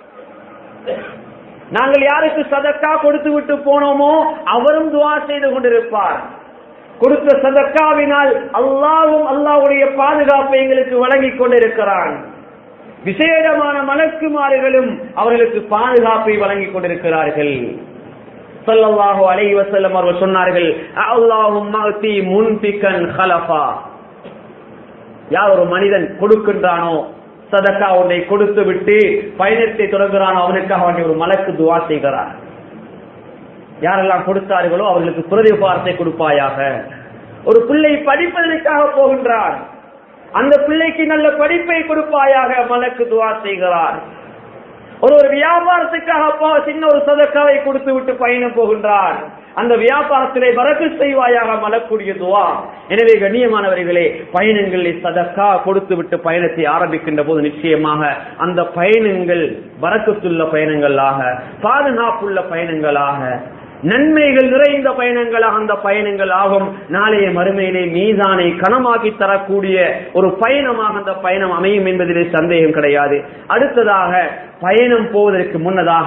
A: நாங்கள் யாருக்கு சதக்கா கொடுத்து விட்டு போனோமோ அவரும் துவா செய்து கொண்டிருப்பார் கொடுத்த சதக்காவினால் அல்லாவும் அல்லாவுடைய பாதுகாப்பை எங்களுக்கு வழங்கிக் கொண்டிருக்கிறான் விசேடமான மலக்குமாறுகளும் அவர்களுக்கு பாதுகாப்பை வழங்கிக் கொண்டிருக்கிறார்கள் சொல்லல்லாஹு அலைஹி வஸல்லம் அவர்கள் சொன்னார்கள் அல்லாஹும் மஅதி முன்பிகன் ஹலஃபா யார் ஒரு மனிதன் கொடுக்கின்றானோ சதக்கா ஒன்றை கொடுத்து விட்டு பயணத்தை தொடங்குகிறானோ அவனுக்காக அவனை ஒரு மலக்கு துவா செய்கிறார் யாரெல்லாம் கொடுத்தார்களோ அவர்களுக்கு பிரதி உபாரத்தை கொடுப்பாயாக ஒரு பிள்ளை படிப்பதற்காக போகின்றார் அந்த பிள்ளைக்கு நல்ல படிப்பை கொடுப்பாயாக மலக்கு துவா செய்கிறார் ஒரு ஒரு வியாபாரத்துக்காக அப்பா சின்ன ஒரு சதக்காவை கொடுத்து விட்டு பயணம் போகின்றார் அந்த வியாபாரத்திலே வரக்கு செய்வாயாக மலக்கூடிய துவா எனவே கண்ணியமானவர்களே பயணங்களில் சதக்கா கொடுத்து விட்டு பயணத்தை ஆரம்பிக்கின்ற போது நிச்சயமாக அந்த பயணங்கள் வரக்கத்துள்ள பயணங்களாக பாதுகாப்புள்ள பயணங்களாக நன்மைகள் நிறைந்த பயணங்களாக அந்த பயணங்கள் ஆகும் நாளைய மறுமையிலே மீதானை கனமாக்கி தரக்கூடிய ஒரு பயணமாக அந்த பயணம் அமையும் என்பதிலே சந்தேகம் கிடையாது அடுத்ததாக பயணம் போவதற்கு முன்னதாக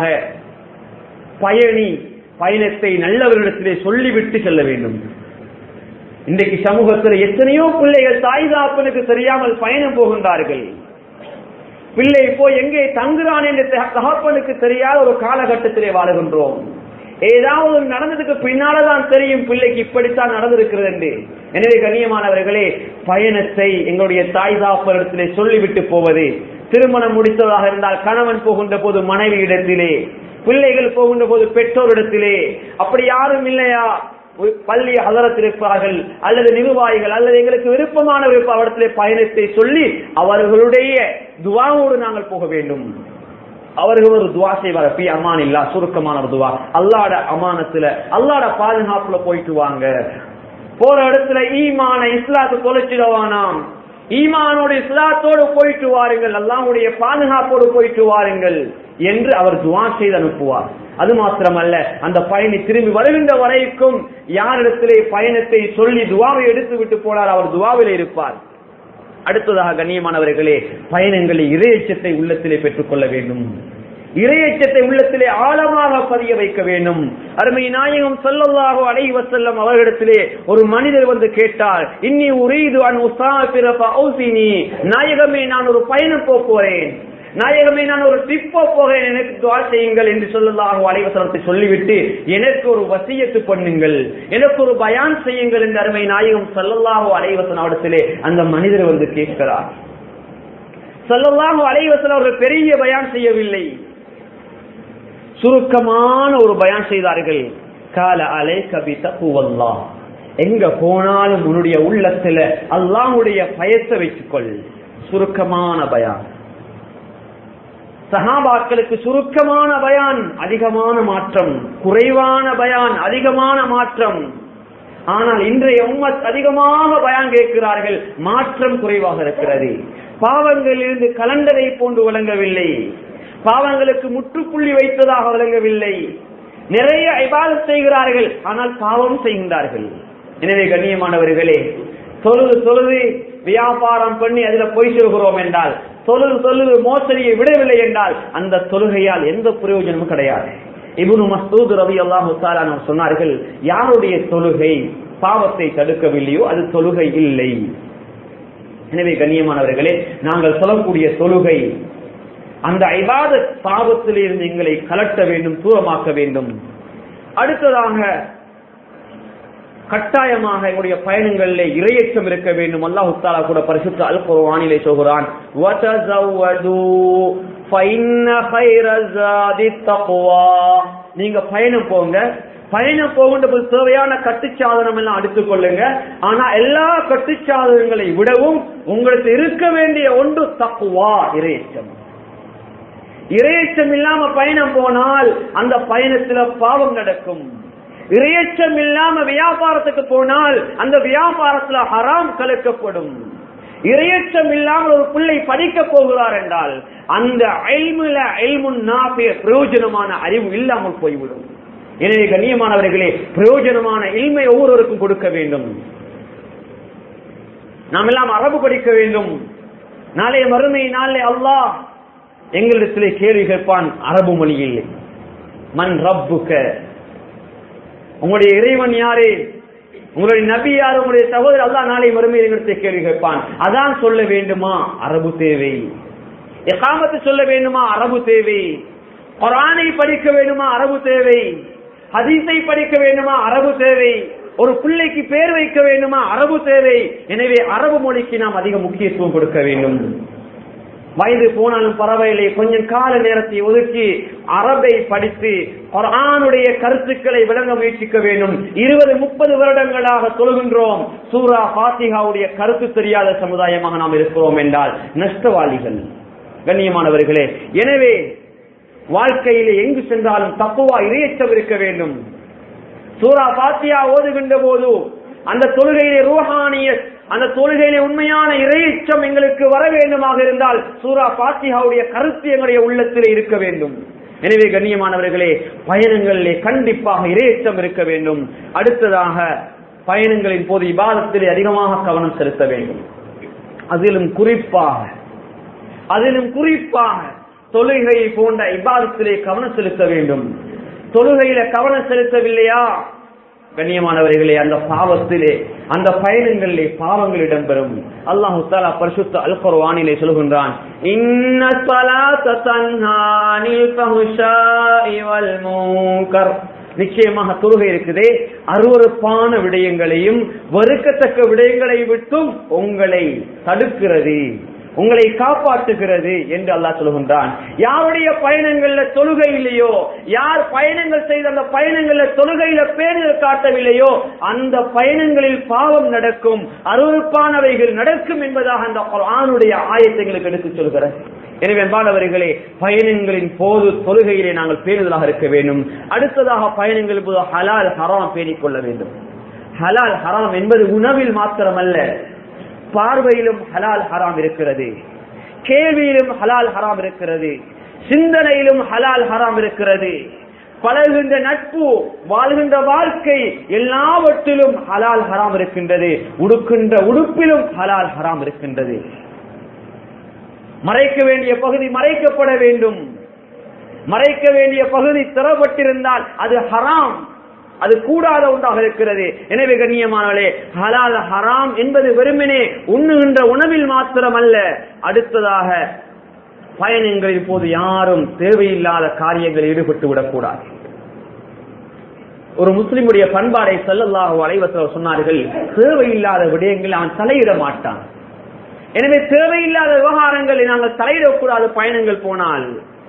A: பயணி பயணத்தை நல்லவர்களிடத்திலே சொல்லிவிட்டு செல்ல வேண்டும் இன்றைக்கு சமூகத்தில் எத்தனையோ பிள்ளைகள் தாய் தாப்பனுக்கு தெரியாமல் பயணம் போகின்றார்கள் பிள்ளை போய் எங்கே தங்குறான் என்று தகப்பனுக்கு தெரியாத ஒரு காலகட்டத்திலே வாழுகின்றோம் ஏதாவது நடந்ததுக்கு பின்னால்தான் தெரியும் பிள்ளைக்கு இப்படித்தான் நடந்திருக்கிறது என்று எனவே கண்ணியமானவர்களே பயணத்தை எங்களுடைய தாய் தாப்பரிடத்திலே சொல்லிவிட்டு போவது திருமணம் முடித்ததாக இருந்தால் கணவன் போகின்ற போது மனைவி இடத்திலே பிள்ளைகள் போகின்ற போது பெற்றோரிடத்திலே அப்படி யாரும் இல்லையா பள்ளி அதரத்தில் இருப்பார்கள் அல்லது நிர்வாகிகள் அல்லது எங்களுக்கு விருப்பமான விருப்ப அவரிடத்திலே பயணத்தை சொல்லி அவர்களுடைய துவாவோடு நாங்கள் போக வேண்டும் அவர்கள் ஒரு துவா செய்வார் பி அமான் இல்லா சுருக்கமான ஒரு துவா அல்லாட அமானத்துல அல்லாட பாதுகாப்புல போயிட்டு வாங்க போற இடத்துல ஈமான இஸ்லாத்து தொலைச்சிடவானாம் ஈமானோட இஸ்லாத்தோடு போயிட்டு வாருங்கள் அல்லாவுடைய பாதுகாப்போடு போயிட்டு வாருங்கள் என்று அவர் துவா செய்து அனுப்புவார் அது மாத்திரமல்ல அந்த பயணி திரும்பி வருகின்ற வரைக்கும் யாரிடத்திலே பயணத்தை சொல்லி துவாவை எடுத்து விட்டு போனார் அவர் துவாவில் இருப்பார் அடுத்ததாக கண்ணியமானவர்களே பயணங்களில் இரையச்சத்தை உள்ளத்திலே பெற்றுக் கொள்ள வேண்டும் இரையச்சத்தை உள்ளத்திலே ஆழமாக பதிய வைக்க வேண்டும் அருமை நாயகம் சொல்லல்லாக அலைவ செல்லம் அவர்களிடத்திலே ஒரு மனிதர் வந்து கேட்டார் இன்னி உரீது அன் உசா பிறப்பி நாயகமே நான் ஒரு பயணம் போக்குவரேன் நாயகமே நான் ஒரு ட்ரிப்போ போகிறேன் எனக்கு துவா செய்யுங்கள் என்று சொல்லலாக அலைவசனத்தை சொல்லிவிட்டு எனக்கு ஒரு வசியத்து பண்ணுங்கள் எனக்கு ஒரு பயான் செய்யுங்கள் என்று அருமை நாயகம் சொல்லல்லாக அலைவசன் அவடத்திலே அந்த மனிதர் வந்து கேட்கிறார் சொல்லல்லாக அலைவசன் அவர்கள் பெரிய பயான் செய்யவில்லை சுருக்கமான ஒரு பயான் செய்தார்கள் கால அலை கவித பூவல்லா எங்க போனாலும் உன்னுடைய உள்ளத்துல அல்லாஹுடைய பயத்தை வைத்துக்கொள் சுருக்கமான பயான் சஹாபாக்களுக்கு சுருக்கமான பயான் அதிகமான மாற்றம் குறைவான பயான் அதிகமான மாற்றம் ஆனால் இன்றைய உம்மத் அதிகமாக பயான் கேட்கிறார்கள் மாற்றம் குறைவாக இருக்கிறது பாவங்களிலிருந்து கலண்டரை போன்று விளங்கவில்லை பாவங்களுக்கு முற்றுப்புள்ளி வைத்ததாக விளங்கவில்லை நிறைய இபாதத் செய்கிறார்கள் ஆனால் பாவம் செய்கின்றார்கள் எனவே கண்ணியமானவர்களே தொழுது தொழுது வியாபாரம் பண்ணி அதுல போய் சொல்கிறோம் என்றால் தொழுது தொழுது மோசடியை விடவில்லை என்றால் அந்த தொழுகையால் எந்த பிரயோஜனமும் கிடையாது இபுனு மஸ்தூத் ரவி அல்லாஹு சொன்னார்கள் யாருடைய தொழுகை பாவத்தை தடுக்கவில்லையோ அது தொழுகை இல்லை எனவே கண்ணியமானவர்களே நாங்கள் சொல்லக்கூடிய தொழுகை அந்த ஐவாத பாவத்தில் இருந்து எங்களை கலட்ட வேண்டும் தூரமாக்க வேண்டும் அடுத்ததாக கட்டாயமாக எங்களுடைய பயணங்களிலே இரையச்சம் இருக்க வேண்டும் அல்லாஹு தாலா கூட பரிசுத்த அல் குர்ஆனிலே சொல்கிறான் நீங்க பயணம் போங்க பயணம் போகின்ற போது தேவையான கட்டுச்சாதனம் எல்லாம் அடுத்துக் கொள்ளுங்க ஆனா எல்லா கட்டுச்சாதனங்களை விடவும் உங்களுக்கு இருக்க வேண்டிய ஒன்று தக்குவா இரையச்சம் இரையச்சம் இல்லாம பயணம் போனால் அந்த பயணத்துல பாவம் நடக்கும் இரையச்சம் இல்லாம வியாபாரத்துக்கு போனால் அந்த வியாபாரத்துல ஹராம் கலக்கப்படும் இரையச்சம் இல்லாமல் ஒரு பிள்ளை படிக்க போகிறார் என்றால் அந்த அயல்முல அயல்முன் நாபிய பிரயோஜனமான அறிவு இல்லாமல் போய்விடும் எனவே கண்ணியமானவர்களே பிரயோஜனமான இல்மை ஒவ்வொருவருக்கும் கொடுக்க வேண்டும் நாம் எல்லாம் அரபு படிக்க வேண்டும் நாளைய மறுமை நாளை அல்லாஹ் எங்களிடத்திலே கேள்வி கேட்பான் அரபு மொழியில் மண் ரப்புக்க உங்களுடைய இறைவன் யாரு உங்களுடைய நபி யார் உங்களுடைய சகோதரர் அல்லா நாளை மறுமையில் எங்களிடத்தை கேள்வி கேட்பான் அதான் சொல்ல வேண்டுமா அரபு தேவை எகாமத்து சொல்ல வேண்டுமா அரபு தேவை குரானை படிக்க வேண்டுமா அரபு தேவை ஹதீஸை படிக்க வேண்டுமா அரபு தேவை ஒரு பிள்ளைக்கு பேர் வைக்க வேண்டுமா அரபு தேவை எனவே அரபு மொழிக்கு நாம் அதிக முக்கியத்துவம் கொடுக்க வேண்டும் வயது போனாலும் பரவாயில்லை கொஞ்சம் கால நேரத்தை ஒதுக்கி அரபை படித்து குரானுடைய கருத்துக்களை விளங்க முயற்சிக்க வேண்டும் இருபது முப்பது வருடங்களாக தொழுகின்றோம் சூரா பாத்திகாவுடைய கருத்து தெரியாத சமுதாயமாக நாம் இருக்கிறோம் என்றால் நஷ்டவாளிகள் கண்ணியமானவர்களே எனவே வாழ்க்கையிலே எங்கு சென்றாலும் தப்புவா இரையச்சம் இருக்க வேண்டும் சூரா பாத்தியா ஓதுகின்ற போது அந்த தொழுகையிலே ரூஹானிய அந்த தொழுகையிலே உண்மையான இறையச்சம் எங்களுக்கு வர வேண்டுமாக இருந்தால் சூரா பாத்தியாவுடைய கருத்து எங்களுடைய உள்ளத்திலே இருக்க வேண்டும் எனவே கண்ணியமானவர்களே பயணங்களிலே கண்டிப்பாக இறையச்சம் இருக்க வேண்டும் அடுத்ததாக பயணங்களின் போது இபாதத்திலே அதிகமாக கவனம் செலுத்த வேண்டும் அதிலும் குறிப்பாக அதிலும் குறிப்பாக தொழுகை போன்ற இபாதத்திலே கவனம் செலுத்த வேண்டும் தொழுகையில கவனம் செலுத்தவில்லையா கண்ணியமானவர்களே அந்த பாவத்திலே அந்த பயணங்களிலே பாவங்கள் இடம்பெறும் அல்லாஹு தாலா பரிசுத்த அல் குர்ஆனிலே சொல்கின்றான் இன்ன ஸலாத்த தன்ஹா அனில் ஃபஹ்ஷாஇ வல் முன்கர் நிச்சயமாக தொழுகை இருக்குதே அருவறுப்பான விடயங்களையும் வெறுக்கத்தக்க விடயங்களை விட்டும் உங்களை தடுக்கிறது உங்களை காப்பாற்றுகிறது என்று அல்லாஹ் சொல்கின்றான் யாருடைய பயணங்கள்ல தொழுகை இல்லையோ யார் பயணங்கள் செய்த அந்த பயணங்கள்ல தொழுகையில பேணுதல் காட்டவில்லையோ அந்த பயணங்களில் பாவம் நடக்கும் அருவறுப்பானவைகள் நடக்கும் என்பதாக அந்த ஆணுடைய ஆயத்தங்களுக்கு எடுத்துச் சொல்கிறது எனவே அன்பானவர்களே பயணங்களின் போது தொழுகையிலே நாங்கள் பேணுதலாக இருக்க வேண்டும் அடுத்ததாக பயணங்களின் போது ஹலால் ஹராம் பேணிக் கொள்ள வேண்டும் ஹலால் ஹராம் என்பது உணவில் மாத்திரமல்ல பார்வையிலும் ஹலால் ஹராம் இருக்கிறது கேள்வியிலும் ஹலால் ஹராம் இருக்கிறது சிந்தனையிலும் ஹலால் ஹராம் இருக்கிறது பழகுகின்ற நட்பு வாழ்கின்ற வாழ்க்கை எல்லாவற்றிலும் ஹலால் ஹராம் இருக்கின்றது உடுக்கின்ற உடுப்பிலும் ஹலால் ஹராம் இருக்கின்றது மறைக்க வேண்டிய பகுதி மறைக்கப்பட வேண்டும் மறைக்க வேண்டிய பகுதி திறப்பட்டிருந்தால் அது ஹராம் அது கூடாத ஒன்றாக இருக்கிறது எனவே கண்ணியமானவளே ஹலால் ஹராம் என்பது வெறுமனே உண்ணுகின்ற உணவில் மாத்திரமல்ல அடுத்ததாக பயணங்களின் போது யாரும் தேவையில்லாத காரியங்களில் ஈடுபட்டு விடக்கூடாது ஒரு முஸ்லிமுடைய பண்பாடை செல்லல்லாக அலைவசர் சொன்னார்கள் தேவையில்லாத விடயங்களில் அவன் தலையிட மாட்டான் எனவே தேவையில்லாத விவகாரங்களை நாங்கள் தலையிடக்கூடாது பயணங்கள் போனால்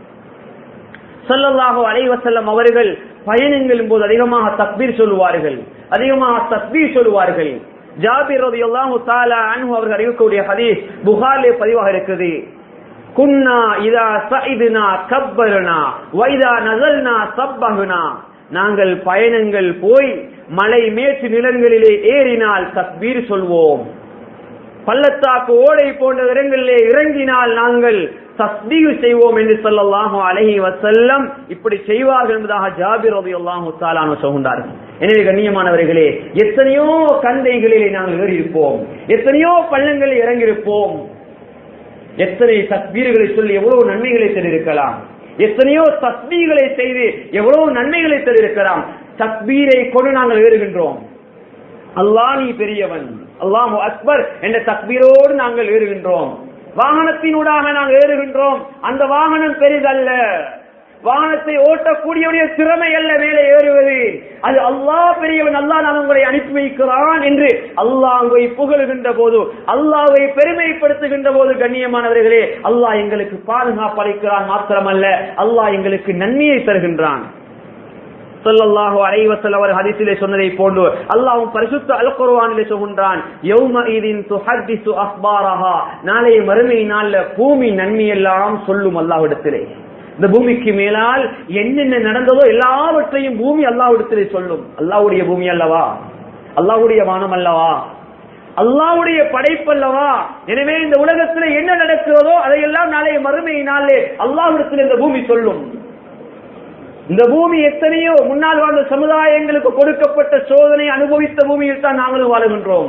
A: சொல்லல்லாஹோ அலைவசல்லம் அவர்கள் பயணங்களின் போது அதிகமாக தக்பீர் சொல்லுவார்கள் அதிகமாக தக்பீர் சொல்லுவார்கள் ஜாபிர் ரலியல்லாஹு தஆலா அன்ஹு அவர்கள் அறிவிக்கக்கூடிய ஹதீஸ் புகாரிலே பதிவாக இருக்குது குன்னா இதா சஇதுனா கப்பர்னா வைதா நஸல்னா சப்பஹ்னா நாங்கள் பயணங்கள் போய் மலை மேற்று நிலங்களிலே ஏறினால் தக்பீர் சொல்வோம் பள்ளத்தாக்கு ஓடை போன்ற இடங்களிலே இறங்கினால் நாங்கள் தஸ்பீகு செய்வோம் என்று சொல்லல்லாஹு அலைஹி வசல்லம் இப்படி செய்வார்கள் என்பதாக ஜாபிர் ரலியல்லாஹு தஆலா சொல்கின்றார்கள் எனவே கண்ணியமானவர்களே எத்தனையோ கந்தைகளிலே நாங்கள் ஏறியிருப்போம் எத்தனையோ பள்ளங்களில் இறங்கியிருப்போம் எத்தனை தஸ்பீர்களை சொல்லி எவ்வளவு நன்மைகளை தெரிவிக்கலாம் எத்தனையோ தஸ்பீகளை செய்து எவ்வளவு நன்மைகளை தெரிவிக்கலாம் தக்பீரை கொண்டு நாங்கள் ஏறுகின்றோம் அல்லாஹ் நீ பெரியவன் அல்லாஹு அக்பர் என்ற தக்பீரோடு நாங்கள் ஏறுகின்றோம் வாகனத்தினூடாக நாங்கள் ஏறுகின்றோம் அந்த வாகனம் பெரிதல்ல வாகனத்தை ஓட்டக்கூடியவனுடைய திறமை அல்ல மேலே ஏறுவது அது அல்லாஹ் பெரியவன் அல்லாஹ் நான் உங்களை அனுப்பி வைக்கிறான் என்று அல்லாஹை புகழுகின்ற போது அல்லாஹை பெருமைப்படுத்துகின்ற போது கண்ணியமானவர்களே அல்லாஹ் எங்களுக்கு பாதுகாப்பு அளிக்கிறான் மாத்திரமல்ல அல்லாஹ் எங்களுக்கு நன்மையை தருகின்றான் சொல்லல்லாஹு அலைவசல் அவர் ஹதீஸிலே சொன்னதை போன்று அல்லாஹ்வும் பரிசுத்த அல் குர்ஆனிலே சொல்கின்றான் யௌம இதின் துஹத்திசு அக்பாரஹா நாளைய மறுமை நாள்ல பூமி நன்மை எல்லாம் சொல்லும் அல்லாஹ்விடத்திலே இந்த பூமிக்கு மேலால் என்னென்ன நடந்ததோ எல்லாவற்றையும் பூமி அல்லாஹ்விடத்திலே சொல்லும் அல்லாஹ்வுடைய பூமி அல்லவா அல்லாஹ்வுடைய வானம் அல்லவா அல்லாவுடைய படைப்பல்லவா எனவே இந்த உலகத்தில் என்ன நடக்கிறதோ அதையெல்லாம் நாளைய மறுமை நாளே அல்லாஹ்விடத்தில் இந்த பூமி சொல்லும் இந்த பூமி எத்தனையோ முன்னால் வாழ்ந்த சமுதாயங்களுக்கு கொடுக்கப்பட்ட சோதனை அனுபவித்த பூமியில் தான் நாங்களும் வாழுகின்றோம்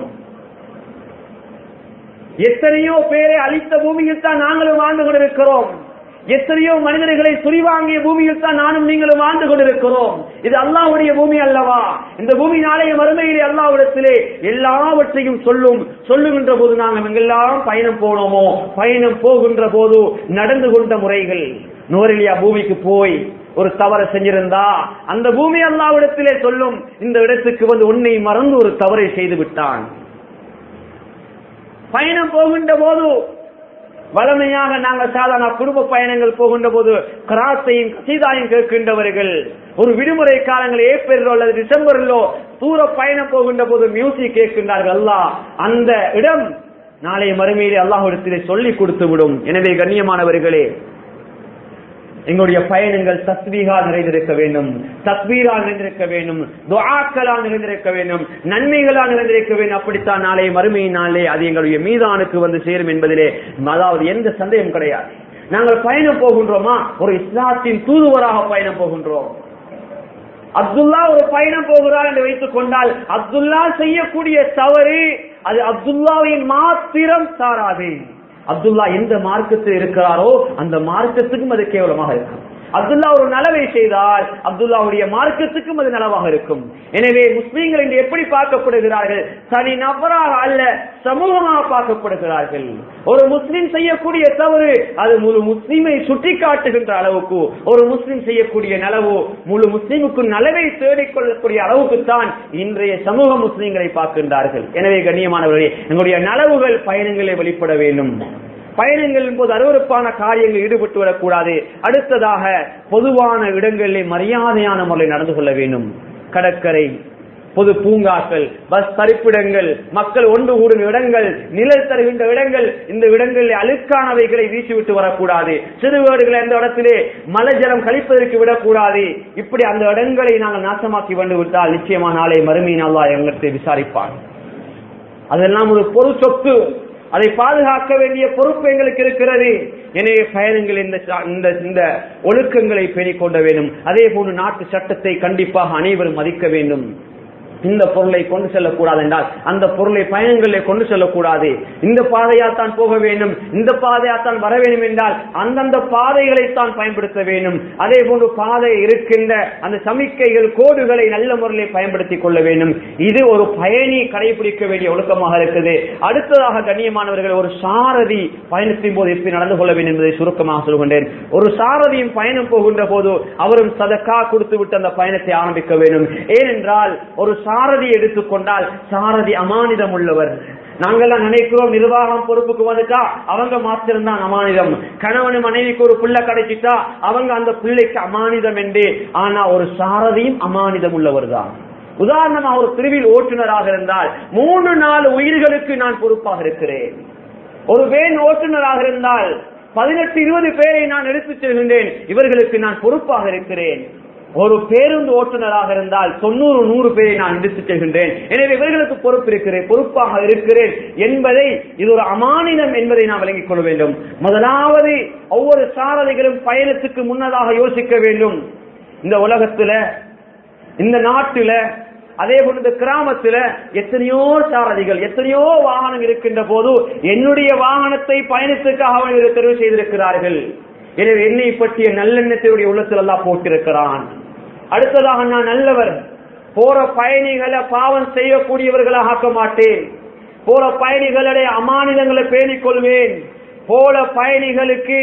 A: எத்தனையோ பேரை அழித்த பூமியில் தான் நாங்களும் வாழ்ந்து கொண்டிருக்கிறோம் எத்தனையோ மனிதர்களை சுரிவாங்கிய பூமியில் தான் நானும் நீங்களும் வாழ்ந்து கொண்டிருக்கிறோம் இது அல்லாவுடைய பூமி அல்லவா இந்த பூமி நாளைய மறுமையிலே அல்லாவிடத்திலே எல்லாவற்றையும் சொல்லும் சொல்லுகின்ற போது நாங்கள் எங்கெல்லாம் பயணம் போனோமோ பயணம் போகின்ற போது நடந்து கொண்ட முறைகள் நோரெலியா பூமிக்கு போய் ஒரு தவறு செஞ்சிருந்தா அந்த பூமி அல்லாவிடத்திலே சொல்லும் இந்த இடத்துக்கு வந்து உன்னை மறந்து ஒரு தவறை செய்து விட்டான் பயணம் போகின்ற போது வளமையாக நாங்கள் சாதாரண குடும்ப பயணங்கள் போகின்ற போது கிராத்தையும் கசீதாயும் கேட்கின்றவர்கள் ஒரு விடுமுறை காலங்கள் ஏப்ரலோ அல்லது டிசம்பரிலோ தூர பயணம் போகின்ற போது மியூசிக் கேட்கின்றார்கள் அல்லாஹ் அந்த இடம் நாளை மறுமையிலே அல்லாஹிடத்திலே சொல்லி கொடுத்து விடும் எனவே கண்ணியமானவர்களே எங்களுடைய பயணங்கள் தஸ்வீகா நிறைந்திருக்க வேண்டும் தஸ்வீரா நிறைந்திருக்க வேண்டும் துஆக்களா நிறைந்திருக்க வேண்டும் நன்மைகளா நிறைந்திருக்க வேண்டும் அப்படித்தான் நாளை மறுமை நாளே அது எங்களுடைய மீதானுக்கு வந்து சேரும் என்பதிலே அதாவது எந்த சந்தேகம் கிடையாது நாங்கள் பயணம் போகின்றோமா ஒரு இஸ்லாத்தின் தூதுவராக பயணம் போகின்றோம் அப்துல்லா ஒரு பயணம் போகிறார் என்று வைத்துக் கொண்டால் அப்துல்லா செய்யக்கூடிய தவறு அது அப்துல்லாவின் மாத்திரம் சாராது அப்துல்லா எந்த மார்க்கத்தில் இருக்கிறாரோ அந்த மார்க்கத்துக்கும் அது கேவலமாக இருக்கும் அப்துல்லா ஒரு நலவை செய்தால் அப்துல்லாவுடைய மார்க்கத்துக்கும் அது நலவாக இருக்கும் எனவே முஸ்லீம்கள் இன்று எப்படி பார்க்கப்படுகிறார்கள் தனி நபராக அல்ல சமூகமாக பார்க்கப்படுகிறார்கள் ஒரு முஸ்லீம் செய்யக்கூடிய தவறு அது முழு முஸ்லீமை சுட்டி காட்டுகின்ற அளவுக்கு ஒரு முஸ்லீம் செய்யக்கூடிய நலவு முழு முஸ்லீமுக்கு நலவை தேடிக் கொள்ளக்கூடிய அளவுக்கு தான் இன்றைய சமூக முஸ்லீம்களை பார்க்கின்றார்கள் எனவே கண்ணியமானவர்களே எங்களுடைய நலவுகள் பயணங்களை வெளிப்பட வேண்டும் பயணங்களின் போது அருவறுப்பான காரியங்கள் ஈடுபட்டு விடக்கூடாது அடுத்ததாக பொதுவான இடங்களில் மரியாதையான முறையில் நடந்து கொள்ள வேண்டும் கடற்கரை பொது பூங்காக்கள் பஸ் தரிப்பிடங்கள் மக்கள் ஒன்று கூடும் இடங்கள் நிழல் தருகின்ற இடங்கள் இந்த இடங்களில் அழுக்கானவைகளை வீசிவிட்டு வரக்கூடாது சிறுவேடுகளை அந்த இடத்திலே மலஜலம் கழிப்பதற்கு விடக்கூடாது இப்படி அந்த இடங்களை நாங்கள் நாசமாக்கி வந்து விட்டால் நிச்சயமா நாளை மறுமையின் அல்லா எங்களுக்கு விசாரிப்பான் அதெல்லாம் ஒரு பொது சொத்து அதை பாதுகாக்க வேண்டிய பொறுப்பு எங்களுக்கு இருக்கிறது எனவே பயணங்கள் இந்த இந்த இந்த ஒழுக்கங்களை பேணிக் கொள்ள வேண்டும் அதே போன்று நாட்டு சட்டத்தை கண்டிப்பாக அனைவரும் மதிக்க வேண்டும் இந்த பொருளை கொண்டு செல்லக்கூடாது என்றால் அந்த பொருளை பயணங்களில் கொண்டு செல்லக்கூடாது இந்த பாதையால் தான் போக வேண்டும் இந்த பாதையால் தான் வர வேண்டும் என்றால் அந்தந்த பாதைகளை தான் பயன்படுத்த வேண்டும் அதே போன்று பாதை இருக்கின்ற அந்த சமிக்கைகள் கோடுகளை நல்ல முறையில் பயன்படுத்திக் கொள்ள வேண்டும் இது ஒரு பயணி கடைபிடிக்க வேண்டிய ஒழுக்கமாக இருக்குது அடுத்ததாக கண்ணியமானவர்கள் ஒரு சாரதி பயணத்தின் போது எப்படி நடந்து கொள்ள வேண்டும் என்பதை சுருக்கமாக சொல்கின்றேன் ஒரு சாரதியும் பயணம் போகின்ற போது அவரும் சதக்கா கொடுத்து விட்டு அந்த பயணத்தை ஆரம்பிக்க வேண்டும் ஏனென்றால் ஒரு சாரதி எடுத்துக்கொண்டால் சாரதி அமானிதம் உள்ளவர் நாங்கெல்லாம் நினைக்கிறோம் நிர்வாகம் பொறுப்புக்கு வந்துட்டா அவங்க மாத்திரம் தான் அமானிதம் கணவன் மனைவிக்கு ஒரு பிள்ளை கிடைச்சிட்டா அவங்க அந்த பிள்ளைக்கு அமானிதம் என்று ஆனா ஒரு சாரதியும் அமானிதம் உள்ளவர் தான் உதாரணமா ஒரு பிரிவில் ஓட்டுநராக இருந்தால் மூன்று நாலு உயிர்களுக்கு நான் பொறுப்பாக இருக்கிறேன் ஒரு வேன் ஓட்டுநராக இருந்தால் பதினெட்டு இருபது பேரை நான் எடுத்துச் செல்கின்றேன் இவர்களுக்கு நான் பொறுப்பாக இருக்கிறேன் ஒரு பேருந்து ஓட்டுநராக இருந்தால் தொண்ணூறு நூறு பேரை நான் எடுத்துச் செல்கின்றேன் எனவே இவர்களுக்கு பொறுப்பு இருக்கிறேன் பொறுப்பாக இருக்கிறேன் என்பதை இது ஒரு அமானிதம் என்பதை நாம் விளங்கிக் கொள்ள வேண்டும் முதலாவது ஒவ்வொரு சாரதிகளும் பயணத்துக்கு முன்னதாக யோசிக்க வேண்டும் இந்த உலகத்துல இந்த நாட்டுல அதே போல இந்த கிராமத்துல எத்தனையோ சாரதிகள் எத்தனையோ வாகனம் இருக்கின்ற போது என்னுடைய வாகனத்தை பயணத்துக்காக அவர்கள் தெரிவு செய்திருக்கிறார்கள் எனவே என்னை பற்றிய நல்லெண்ணத்தினுடைய உள்ளத்தில் எல்லாம் போட்டிருக்கிறான் அடுத்ததாக நான் நல்லவர் போற பயணிகளை பாவம் செய்யக்கூடியவர்களாக ஆக்க மாட்டேன் போற பயணிகளுடைய அமானிதங்களை பேணிக் கொள்வேன் போல பயணிகளுக்கு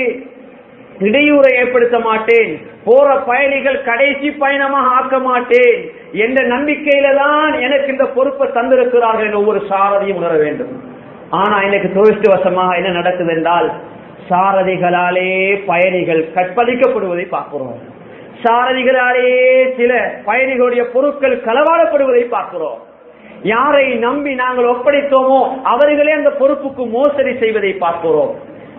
A: இடையூறை ஏற்படுத்த மாட்டேன் போற பயணிகள் கடைசி பயணமாக ஆக்க மாட்டேன் என்ற நம்பிக்கையில தான் எனக்கு இந்த பொறுப்பை தந்திருக்கிறார்கள் என்று ஒவ்வொரு சாரதியும் உணர வேண்டும் ஆனா எனக்கு துரஷ்டவசமாக என்ன நடக்குது என்றால் சாரதிகளாலே பயணிகள் கற்பழிக்கப்படுவதை பார்க்கிறோம் சாரதிகளாலே சில பயணிகளுடைய பொருட்கள் களவாடப்படுவதை பார்க்கிறோம் யாரை நம்பி நாங்கள் ஒப்படைத்தோமோ அவர்களே அந்த பொறுப்புக்கு மோசடி செய்வதை பார்க்கிறோம்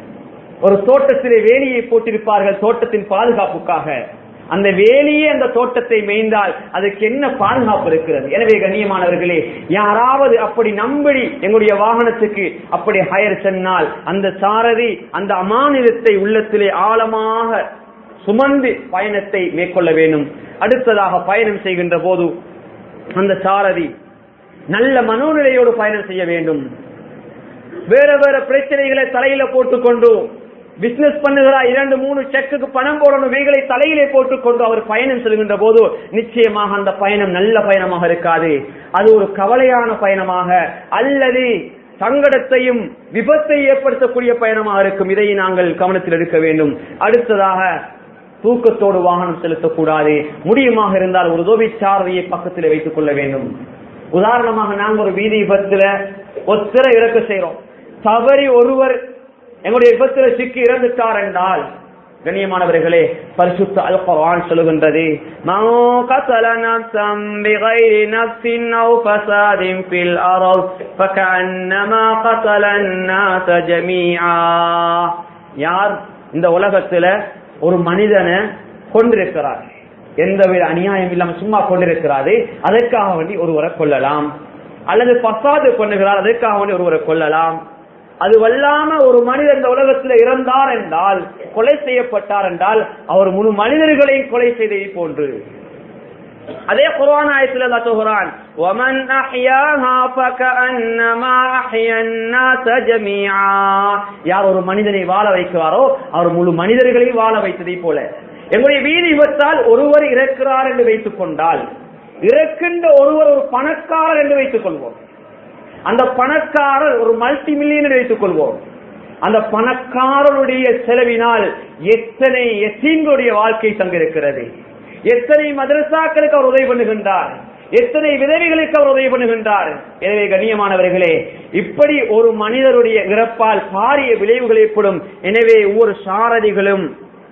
A: ஒரு தோட்டத்திலே வேலியை போட்டிருப்பார்கள் தோட்டத்தின் பாதுகாப்புக்காக அந்த வேலியே அந்த தோட்டத்தை மேய்ந்தால் அதுக்கு என்ன பாதுகாப்பு இருக்கிறது எனவே கண்ணியமானவர்களே யாராவது அப்படி நம்படி எங்களுடைய வாகனத்துக்கு அப்படி ஹயர் சென்னால் அந்த சாரதி அந்த அமானிதத்தை உள்ளத்திலே ஆழமாக சுமந்து பயணத்தை மேற்கொள்ள வேண்டும் அடுத்ததாக பயணம் செய்கின்ற போது அந்த சாரதி நல்ல மனோநிலையோடு பயணம் செய்ய வேண்டும் வேற வேற பிரச்சனைகளை தலையில போட்டுக்கொண்டு பிசினஸ் பண்ணுகிறா இரண்டு மூணு செக்குக்கு பணம் போடணும் இவைகளை தலையிலே போட்டுக்கொண்டு அவர் பயணம் செல்கின்ற போது நிச்சயமாக அந்த பயணம் நல்ல பயணமாக இருக்காது அது ஒரு கவலையான பயணமாக அல்லது சங்கடத்தையும் விபத்தை ஏற்படுத்தக்கூடிய பயணமாக இருக்கும் இதை நாங்கள் கவனத்தில் எடுக்க வேண்டும் அடுத்ததாக தூக்கத்தோடு வாகனம் செலுத்தக்கூடாது முடியுமாக இருந்தால் ஒரு உதவி சாரதியை பக்கத்தில் வைத்துக் கொள்ள வேண்டும் உதாரணமாக நாங்கள் ஒரு வீதி விபத்துல ஒத்திர இறக்க செய்யறோம் தவறி ஒருவர் எங்களுடைய விபத்துல சிக்கி இறந்துட்டார் என்றால் கண்ணியமானவர்களே பரிசுத்த அல் குர்ஆன் சொல்லுகின்றது மன் قتل نفسا بغير نفس أو فساد في الأرض فكأنما قتل الناس جميعا யார் இந்த உலகத்துல ஒரு மனிதனை கொண்டிருக்கிறார் எந்தவித அநியாயம் இல்லாம சும்மா கொண்டிருக்கிறாரு அதற்காக வேண்டி ஒருவரை கொள்ளலாம் அல்லது பசாது பண்ணுகிறார் அதற்காக வேண்டி ஒருவரை கொள்ளலாம் அது வல்லாம ஒரு மனிதர் இந்த உலகத்தில் இறந்தார் என்றால் கொலை செய்யப்பட்டார் என்றால் அவர் முழு மனிதர்களையும் கொலை செய்ததை போன்று அதே குர்ஆன் ஆயத்தில் அல்லாஹ் சொல்கிறான் ومن احياها فكانما احيا الناس جميعا யார் ஒரு மனிதனை வாழ வைக்கிறாரோ அவர் முழு மனிதர்களையும் வாழ வைத்ததை போல எங்களுடைய வீதி விபத்தால் ஒருவர் இறக்கிறார் என்று வைத்துக் கொண்டால் இறக்கின்ற ஒருவர் ஒரு பணக்காரர் என்று வைத்துக் கொள்வோம் அந்த பணக்காரர் ஒரு மல்டி மில்லியன் வைத்துக் கொள்வோம் அந்த பணக்காரருடைய செலவினால் எத்தனை எத்தீன்களுடைய வாழ்க்கை தங்கிருக்கிறது எத்தனை மதரசாக்களுக்கு அவர் உதவி பண்ணுகின்றார் எத்தனை விதவிகளுக்கு அவர் உதவி பண்ணுகின்றார் எனவே கண்ணியமானவர்களே இப்படி ஒரு மனிதருடைய இறப்பால் பாரிய விளைவுகள் ஏற்படும் எனவே ஒவ்வொரு சாரதிகளும்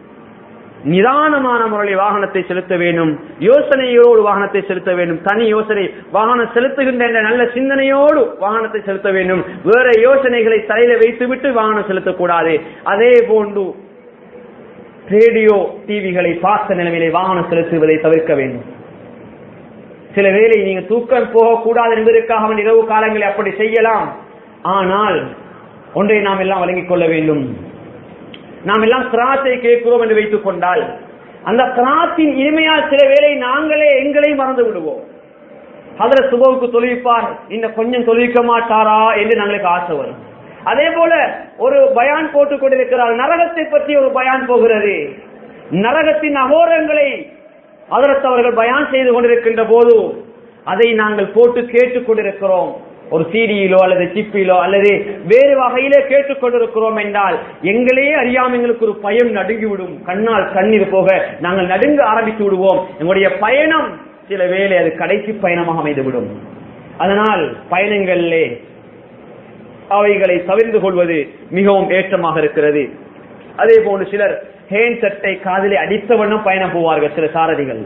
A: நிதானமான முறையில் வாகனத்தை செலுத்த வேண்டும் யோசனையோடு வாகனத்தை செலுத்த வேண்டும் தனி யோசனை வாகனம் செலுத்துகின்ற என்ற நல்ல சிந்தனையோடு வாகனத்தை செலுத்த வேண்டும் வேற யோசனைகளை தலையில வைத்துவிட்டு வாகனம் செலுத்தக்கூடாது அதே போன்று ரேடியோ டிவிகளை பார்த்த நிலைமையிலே வாகனம் செலுத்துவதை தவிர்க்க வேண்டும் சில வேளை நீங்க தூக்கம் போகக்கூடாது என்பதற்காக அவன் இரவு காலங்களில் அப்படி செய்யலாம் ஆனால் ஒன்றை நாம் எல்லாம் வழங்கிக் கொள்ள வேண்டும் நாம் எல்லாம் கிராத்தை கேட்கிறோம் என்று வைத்துக் கொண்டால் அந்த கிராத்தின் இனிமையால் சில வேளை நாங்களே எங்களை மறந்து விடுவோம் அதில் சுபவுக்கு தொழிப்பார் இன்னும் கொஞ்சம் தொழிக்க மாட்டாரா என்று நாங்களுக்கு ஆசை வரும் அதே போல ஒரு பயான் போட்டுக் கொண்டிருக்கிறார் நரகத்தை பற்றி ஒரு பயான் போகிறது நரகத்தின் அகோரங்களை அதற்கு அவர்கள் பயான் செய்து கொண்டிருக்கின்ற போது அதை நாங்கள் போட்டு கேட்டுக் கொண்டிருக்கிறோம் ஒரு சீடியிலோ அல்லது சிப்பிலோ அல்லது வேறு வகையிலே கேட்டுக் கொண்டிருக்கிறோம் என்றால் எங்களையே அறியாம எங்களுக்கு ஒரு பயம் நடுங்கிவிடும் கண்ணால் கண்ணீர் போக நாங்கள் நடுங்க ஆரம்பித்து விடுவோம் எங்களுடைய பயணம் சில வேளை அது கடைசி பயணமாக அமைந்துவிடும் அதனால் பயணங்களிலே அவைகளை தவிர்த்து கொள்வது மிகவும் ஏற்றமாக இருக்கிறது அதே போன்று சிலர் ஹேண்ட் சட்டை காதலை அடித்த வண்ணம் பயணம் போவார்கள் சில சாரதிகள்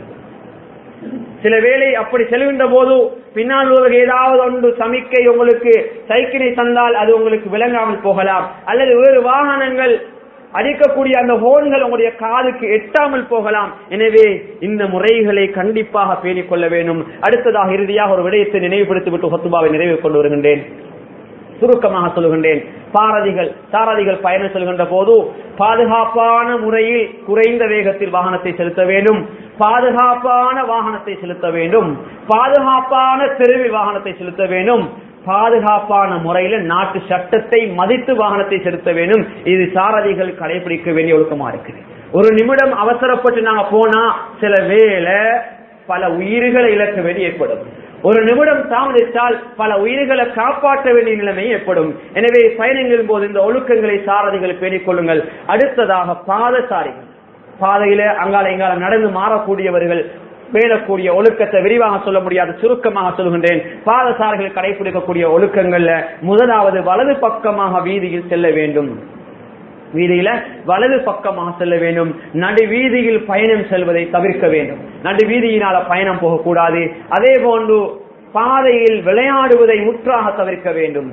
A: சில வேளை அப்படி செல்கின்ற போது பின்னால் உள்ளவர்கள் ஏதாவது ஒன்று சமிக்கை உங்களுக்கு சைக்கிளை தந்தால் அது உங்களுக்கு விளங்காமல் போகலாம் அல்லது வேறு வாகனங்கள் அடிக்கக்கூடிய அந்த ஹோன்கள் உங்களுடைய காதுக்கு எட்டாமல் போகலாம் எனவே இந்த முறைகளை கண்டிப்பாக பேணிக் கொள்ள வேண்டும் அடுத்ததாக இறுதியாக ஒரு விடயத்தை நினைவுபடுத்திவிட்டு ஹொத்துபாவை நிறைவு கொண்டு வருகின்றேன் சுருக்கமாக சொல்லுகின்றேன் பாரதிகள் சாரதிகள் பயணம் செல்கின்ற போது பாதுகாப்பான முறையில் குறைந்த வேகத்தில் வாகனத்தை செலுத்த வேண்டும் பாதுகாப்பான வாகனத்தை செலுத்த வேண்டும் பாதுகாப்பான தெருவில் வாகனத்தை செலுத்த வேண்டும் பாதுகாப்பான முறையில் நாட்டு சட்டத்தை மதித்து வாகனத்தை செலுத்த வேண்டும் இது சாரதிகள் கடைபிடிக்க வேண்டிய ஒழுக்கமா இருக்குது ஒரு நிமிடம் அவசரப்பட்டு நாங்க போனா சில வேளை பல உயிர்களை இழக்க வேண்டி ஏற்படும் ஒரு நிமிடம் தாமதித்தால் பல உயிர்களை காப்பாற்ற வேண்டிய நிலைமை ஏற்படும் எனவே பயணங்களின் போது இந்த ஒழுக்கங்களை சாரதிகள் பேணிக் கொள்ளுங்கள் அடுத்ததாக பாதசாரிகள் பாதையில அங்கால இங்கால நடந்து மாறக்கூடியவர்கள் பேணக்கூடிய ஒழுக்கத்தை விரிவாக சொல்ல முடியாது சுருக்கமாக சொல்கின்றேன் பாதசாரிகள் கடைபிடிக்கக்கூடிய ஒழுக்கங்கள்ல முதலாவது வலது பக்கமாக வீதியில் செல்ல வேண்டும் வீதியில வலது பக்கமாக செல்ல வேண்டும் நடு வீதியில் பயணம் செல்வதை தவிர்க்க வேண்டும் நடு வீதியினால பயணம் போகக்கூடாது அதே போன்று பாதையில் விளையாடுவதை முற்றாக தவிர்க்க வேண்டும்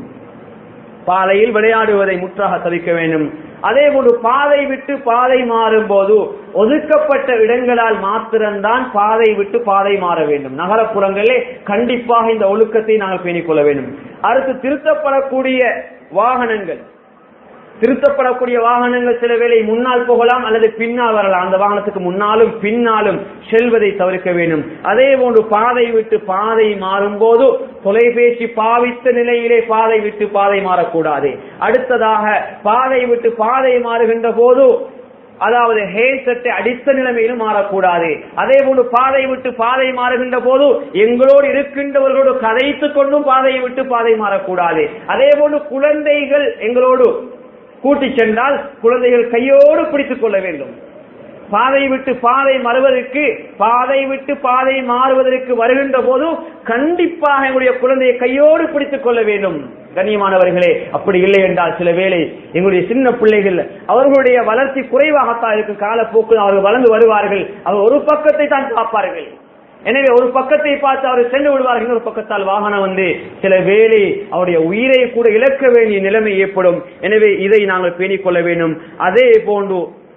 A: பாதையில் விளையாடுவதை முற்றாக தவிர்க்க வேண்டும் அதே போன்று பாதை விட்டு பாதை மாறும் போது ஒதுக்கப்பட்ட இடங்களால் மாத்திரம்தான் பாதை விட்டு பாதை மாற வேண்டும் நகரப்புறங்களிலே கண்டிப்பாக இந்த ஒழுக்கத்தை நாங்கள் பேணிக் கொள்ள வேண்டும் அடுத்து திருத்தப்படக்கூடிய வாகனங்கள் திருத்தப்படக்கூடிய வாகனங்கள் சில வேளை முன்னால் போகலாம் அல்லது பின்னால் வரலாம் அந்த வாகனத்துக்கு முன்னாலும் பின்னாலும் செல்வதை தவிர்க்க வேண்டும் அதே போன்று பாதை விட்டு பாதை மாறும் போது தொலைபேசி பாவித்த நிலையிலே பாதை விட்டு பாதை மாறக்கூடாது அடுத்ததாக பாதை விட்டு பாதை மாறுகின்ற போது அதாவது ஹேசட்டை அடித்த நிலைமையிலும் மாறக்கூடாது அதே போன்று பாதை விட்டு பாதை மாறுகின்ற போது எங்களோடு இருக்கின்றவர்களோடு கதைத்துக் கொண்டும் பாதையை விட்டு பாதை மாறக்கூடாது அதே போன்று குழந்தைகள் எங்களோடு கூட்டி சென்றால் குழந்தைகள் கையோடு பிடித்துக் கொள்ள வேண்டும் பாதை விட்டு பாதை மறுவதற்கு பாதை விட்டு பாதை மாறுவதற்கு வருகின்ற போது கண்டிப்பாக எங்களுடைய குழந்தையை கையோடு பிடித்துக் கொள்ள வேண்டும் கண்ணியமானவர்களே அப்படி இல்லை என்றால் சில வேளை எங்களுடைய சின்ன பிள்ளைகள் அவர்களுடைய வளர்ச்சி குறைவாகத்தான் இருக்கும் காலப்போக்கு அவர்கள் வளர்ந்து வருவார்கள் அவர் ஒரு பக்கத்தை தான் பார்ப்பார்கள் எனவே ஒரு பக்கத்தை பார்த்து அவர் சென்று விடுவார்கள் இன்னொரு பக்கத்தால் வாகனம் வந்து சில வேளை அவருடைய உயிரை கூட இழக்க வேண்டிய நிலைமை ஏற்படும் எனவே இதை நாங்கள் பேணிக் கொள்ள வேண்டும் அதே போன்று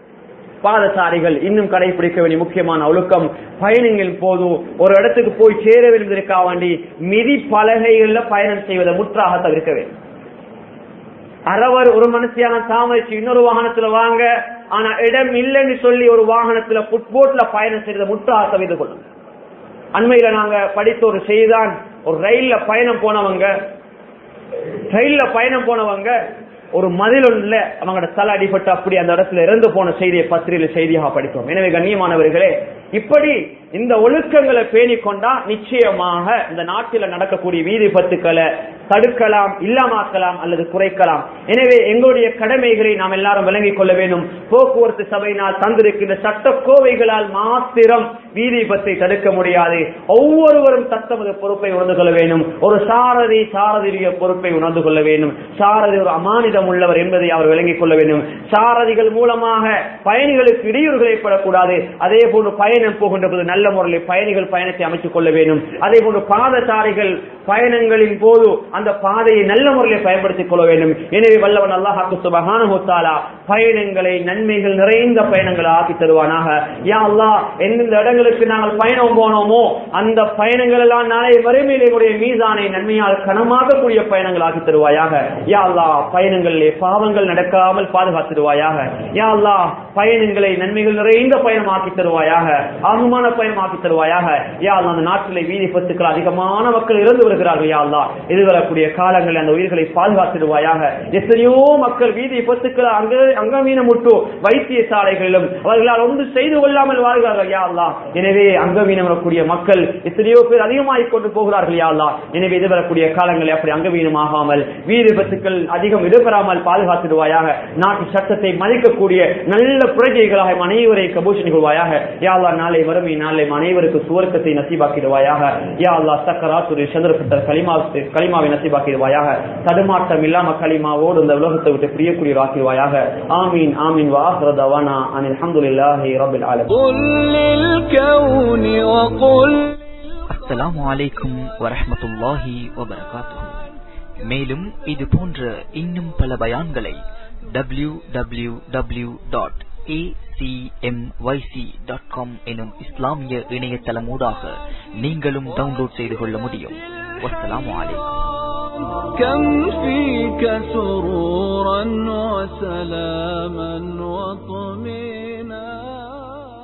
A: பாதசாரிகள் இன்னும் கடைபிடிக்க வேண்டிய முக்கியமான ஒழுக்கம் பயணங்கள் போது ஒரு இடத்துக்கு போய் சேர வேண்டியதற்காக வேண்டி மிதி பலகைகள்ல பயணம் செய்வதை முற்றாக தவிர்க்க வேண்டும் அறவர் ஒரு மனுஷியான தாமதிச்சு இன்னொரு வாகனத்துல வாங்க ஆனா இடம் இல்லைன்னு சொல்லி ஒரு வாகனத்துல புட்போட்ல பயணம் செய்வதை முற்றாக தவிர்த்து கொள்ளும் அண்மையில நாங்க படித்த ஒரு செய்தான் ஒரு ரயில்ல பயணம் போனவங்க ரயில்ல பயணம் போனவங்க ஒரு மதில் ஒன்றுல அவங்களோட தலை அடிபட்டு அப்படி அந்த இடத்துல இறந்து போன செய்தியை பத்திரிகை செய்தியாக படித்தோம் எனவே கண்ணியமானவர்களே இப்படி இந்த ஒழுக்கங்களை பேணிக் கொண்டா நிச்சயமாக இந்த நாட்டில் நடக்கக்கூடிய வீதி பத்துக்களை தடுக்கலாம் இல்லாமாக்கலாம் அல்லது குறைக்கலாம் எனவே எங்களுடைய கடமைகளை நாம் எல்லாரும் விளங்கிக் கொள்ள வேண்டும் போக்குவரத்து சபையினால் தந்திருக்கின்ற சட்டக்கோவைகளால் மாத்திரம் வீதி பத்தை தடுக்க முடியாது ஒவ்வொருவரும் தத்தமது பொறுப்பை உணர்ந்து கொள்ள வேண்டும் ஒரு சாரதி சாரதிய பொறுப்பை உணர்ந்து கொள்ள வேண்டும் சாரதி ஒரு அமானிதம் உள்ளவர் என்பதை அவர் விளங்கிக் கொள்ள வேண்டும் சாரதிகள் மூலமாக பயணிகளுக்கு இடையூறுகள் ஏற்படக்கூடாது அதே போன்று பயணம் போகின்ற போது நல்ல முறையில் பயணிகள் பயணத்தை அமைத்துக் கொள்ள வேண்டும் அதே போன்று பாதசாரிகள் பயணங்களின் போது அந்த பாதையை நல்ல முறையில் பயன்படுத்திக் கொள்ள வேண்டும் எனவே வல்லவன் அல்லாஹாக்கு சுபகான பயணங்களை நன்மைகள் நிறைந்த பயணங்களை ஆக்கி தருவானாக யா அல்லாஹ் எந்தெந்த இடங்களுக்கு நாங்கள் பயணம் போனோமோ அந்த பயணங்கள் எல்லாம் நாளை வறுமையிலே உடைய மீதானை நன்மையால் கனமாகக்கூடிய பயணங்கள் ஆக்கி தருவாயாக யா அல்லாஹ் பயணங்களிலே பாவங்கள் நடக்காமல் பாதுகாத்திருவாயாக யா அல்லாஹ் பயணங்களை நன்மைகள் நிறைந்த பயணம் ஆக்கி தருவாயாக ஆகுமான பயணம் ஆக்கி தருவாயாக யா அல்லாஹ் அந்த நாட்டிலே வீதி பத்துக்கள் அதிகமான மக்கள் இறந்து வருகிறார்கள் யா அல்லாஹ் எதிர்வரக்கூடிய காலங்களில் அந்த உயிர்களை பாதுகாத்திடுவாயாக எத்தனையோ மக்கள் வீதி பத்துக்கள் அங்க அங்கமீனமுட்டு வைத்தியசாலைகளிலும் அவர்களால் ஒன்று செய்து கொள்ளாமல் வாழ்கிறார்கள் யா அல்லாஹ் எனவே அங்கவீனம் வரக்கூடிய மக்கள் எத்தனையோ பேர் அதிகமாகிக் கொண்டு போகிறார்கள் யா அல்லாஹ் எனவே எதிர்வரக்கூடிய காலங்களில் அப்படி அங்கவீனம் ஆகாமல் வீடு பத்துக்கள் அதிகம் இடம்பெறாமல் பாதுகாத்திடுவாயாக நாட்டு சட்டத்தை மதிக்கக்கூடிய நல்ல பிரஜைகளாக எம் அனைவரை கபூஷன் கொள்வாயாக யா அல்லாஹ் நாளை வறுமை நாளை எம் அனைவருக்கு சுவர்க்கத்தை நசீபாக்கிடுவாயாக யா அல்லாஹ் சக்கராத்துரை சந்திரபுத்தர் களிமா களிமாவை நசீபாக்கிடுவாயாக தடுமாட்டம் இல்லாம களிமாவோடு இந்த உலகத்தை விட்டு பிரியக்கூடிய ஆக்கிடுவாயாக ஆமீன் ஆமீன் வாஹ்ர தவானா அனில் அல்ஹம்துலில்லாஹி ரப்பில் ஆலமீன்
B: قل للكون وقل
C: அஸ்ஸலாமு அலைக்கும் வரஹ்மத்துல்லாஹி வபரகாத்துஹு மேலும் இது போன்ற இன்னும் பல பயான்களை W W W dot dot com எனும் இஸ்லாமிய இணையதளமூடாக நீங்களும் டவுன்லோட் செய்து கொள்ள முடியும் வஸ்ஸலாமு அலைக்கும்
B: كم فيك سرورا وسلاما وطمئنا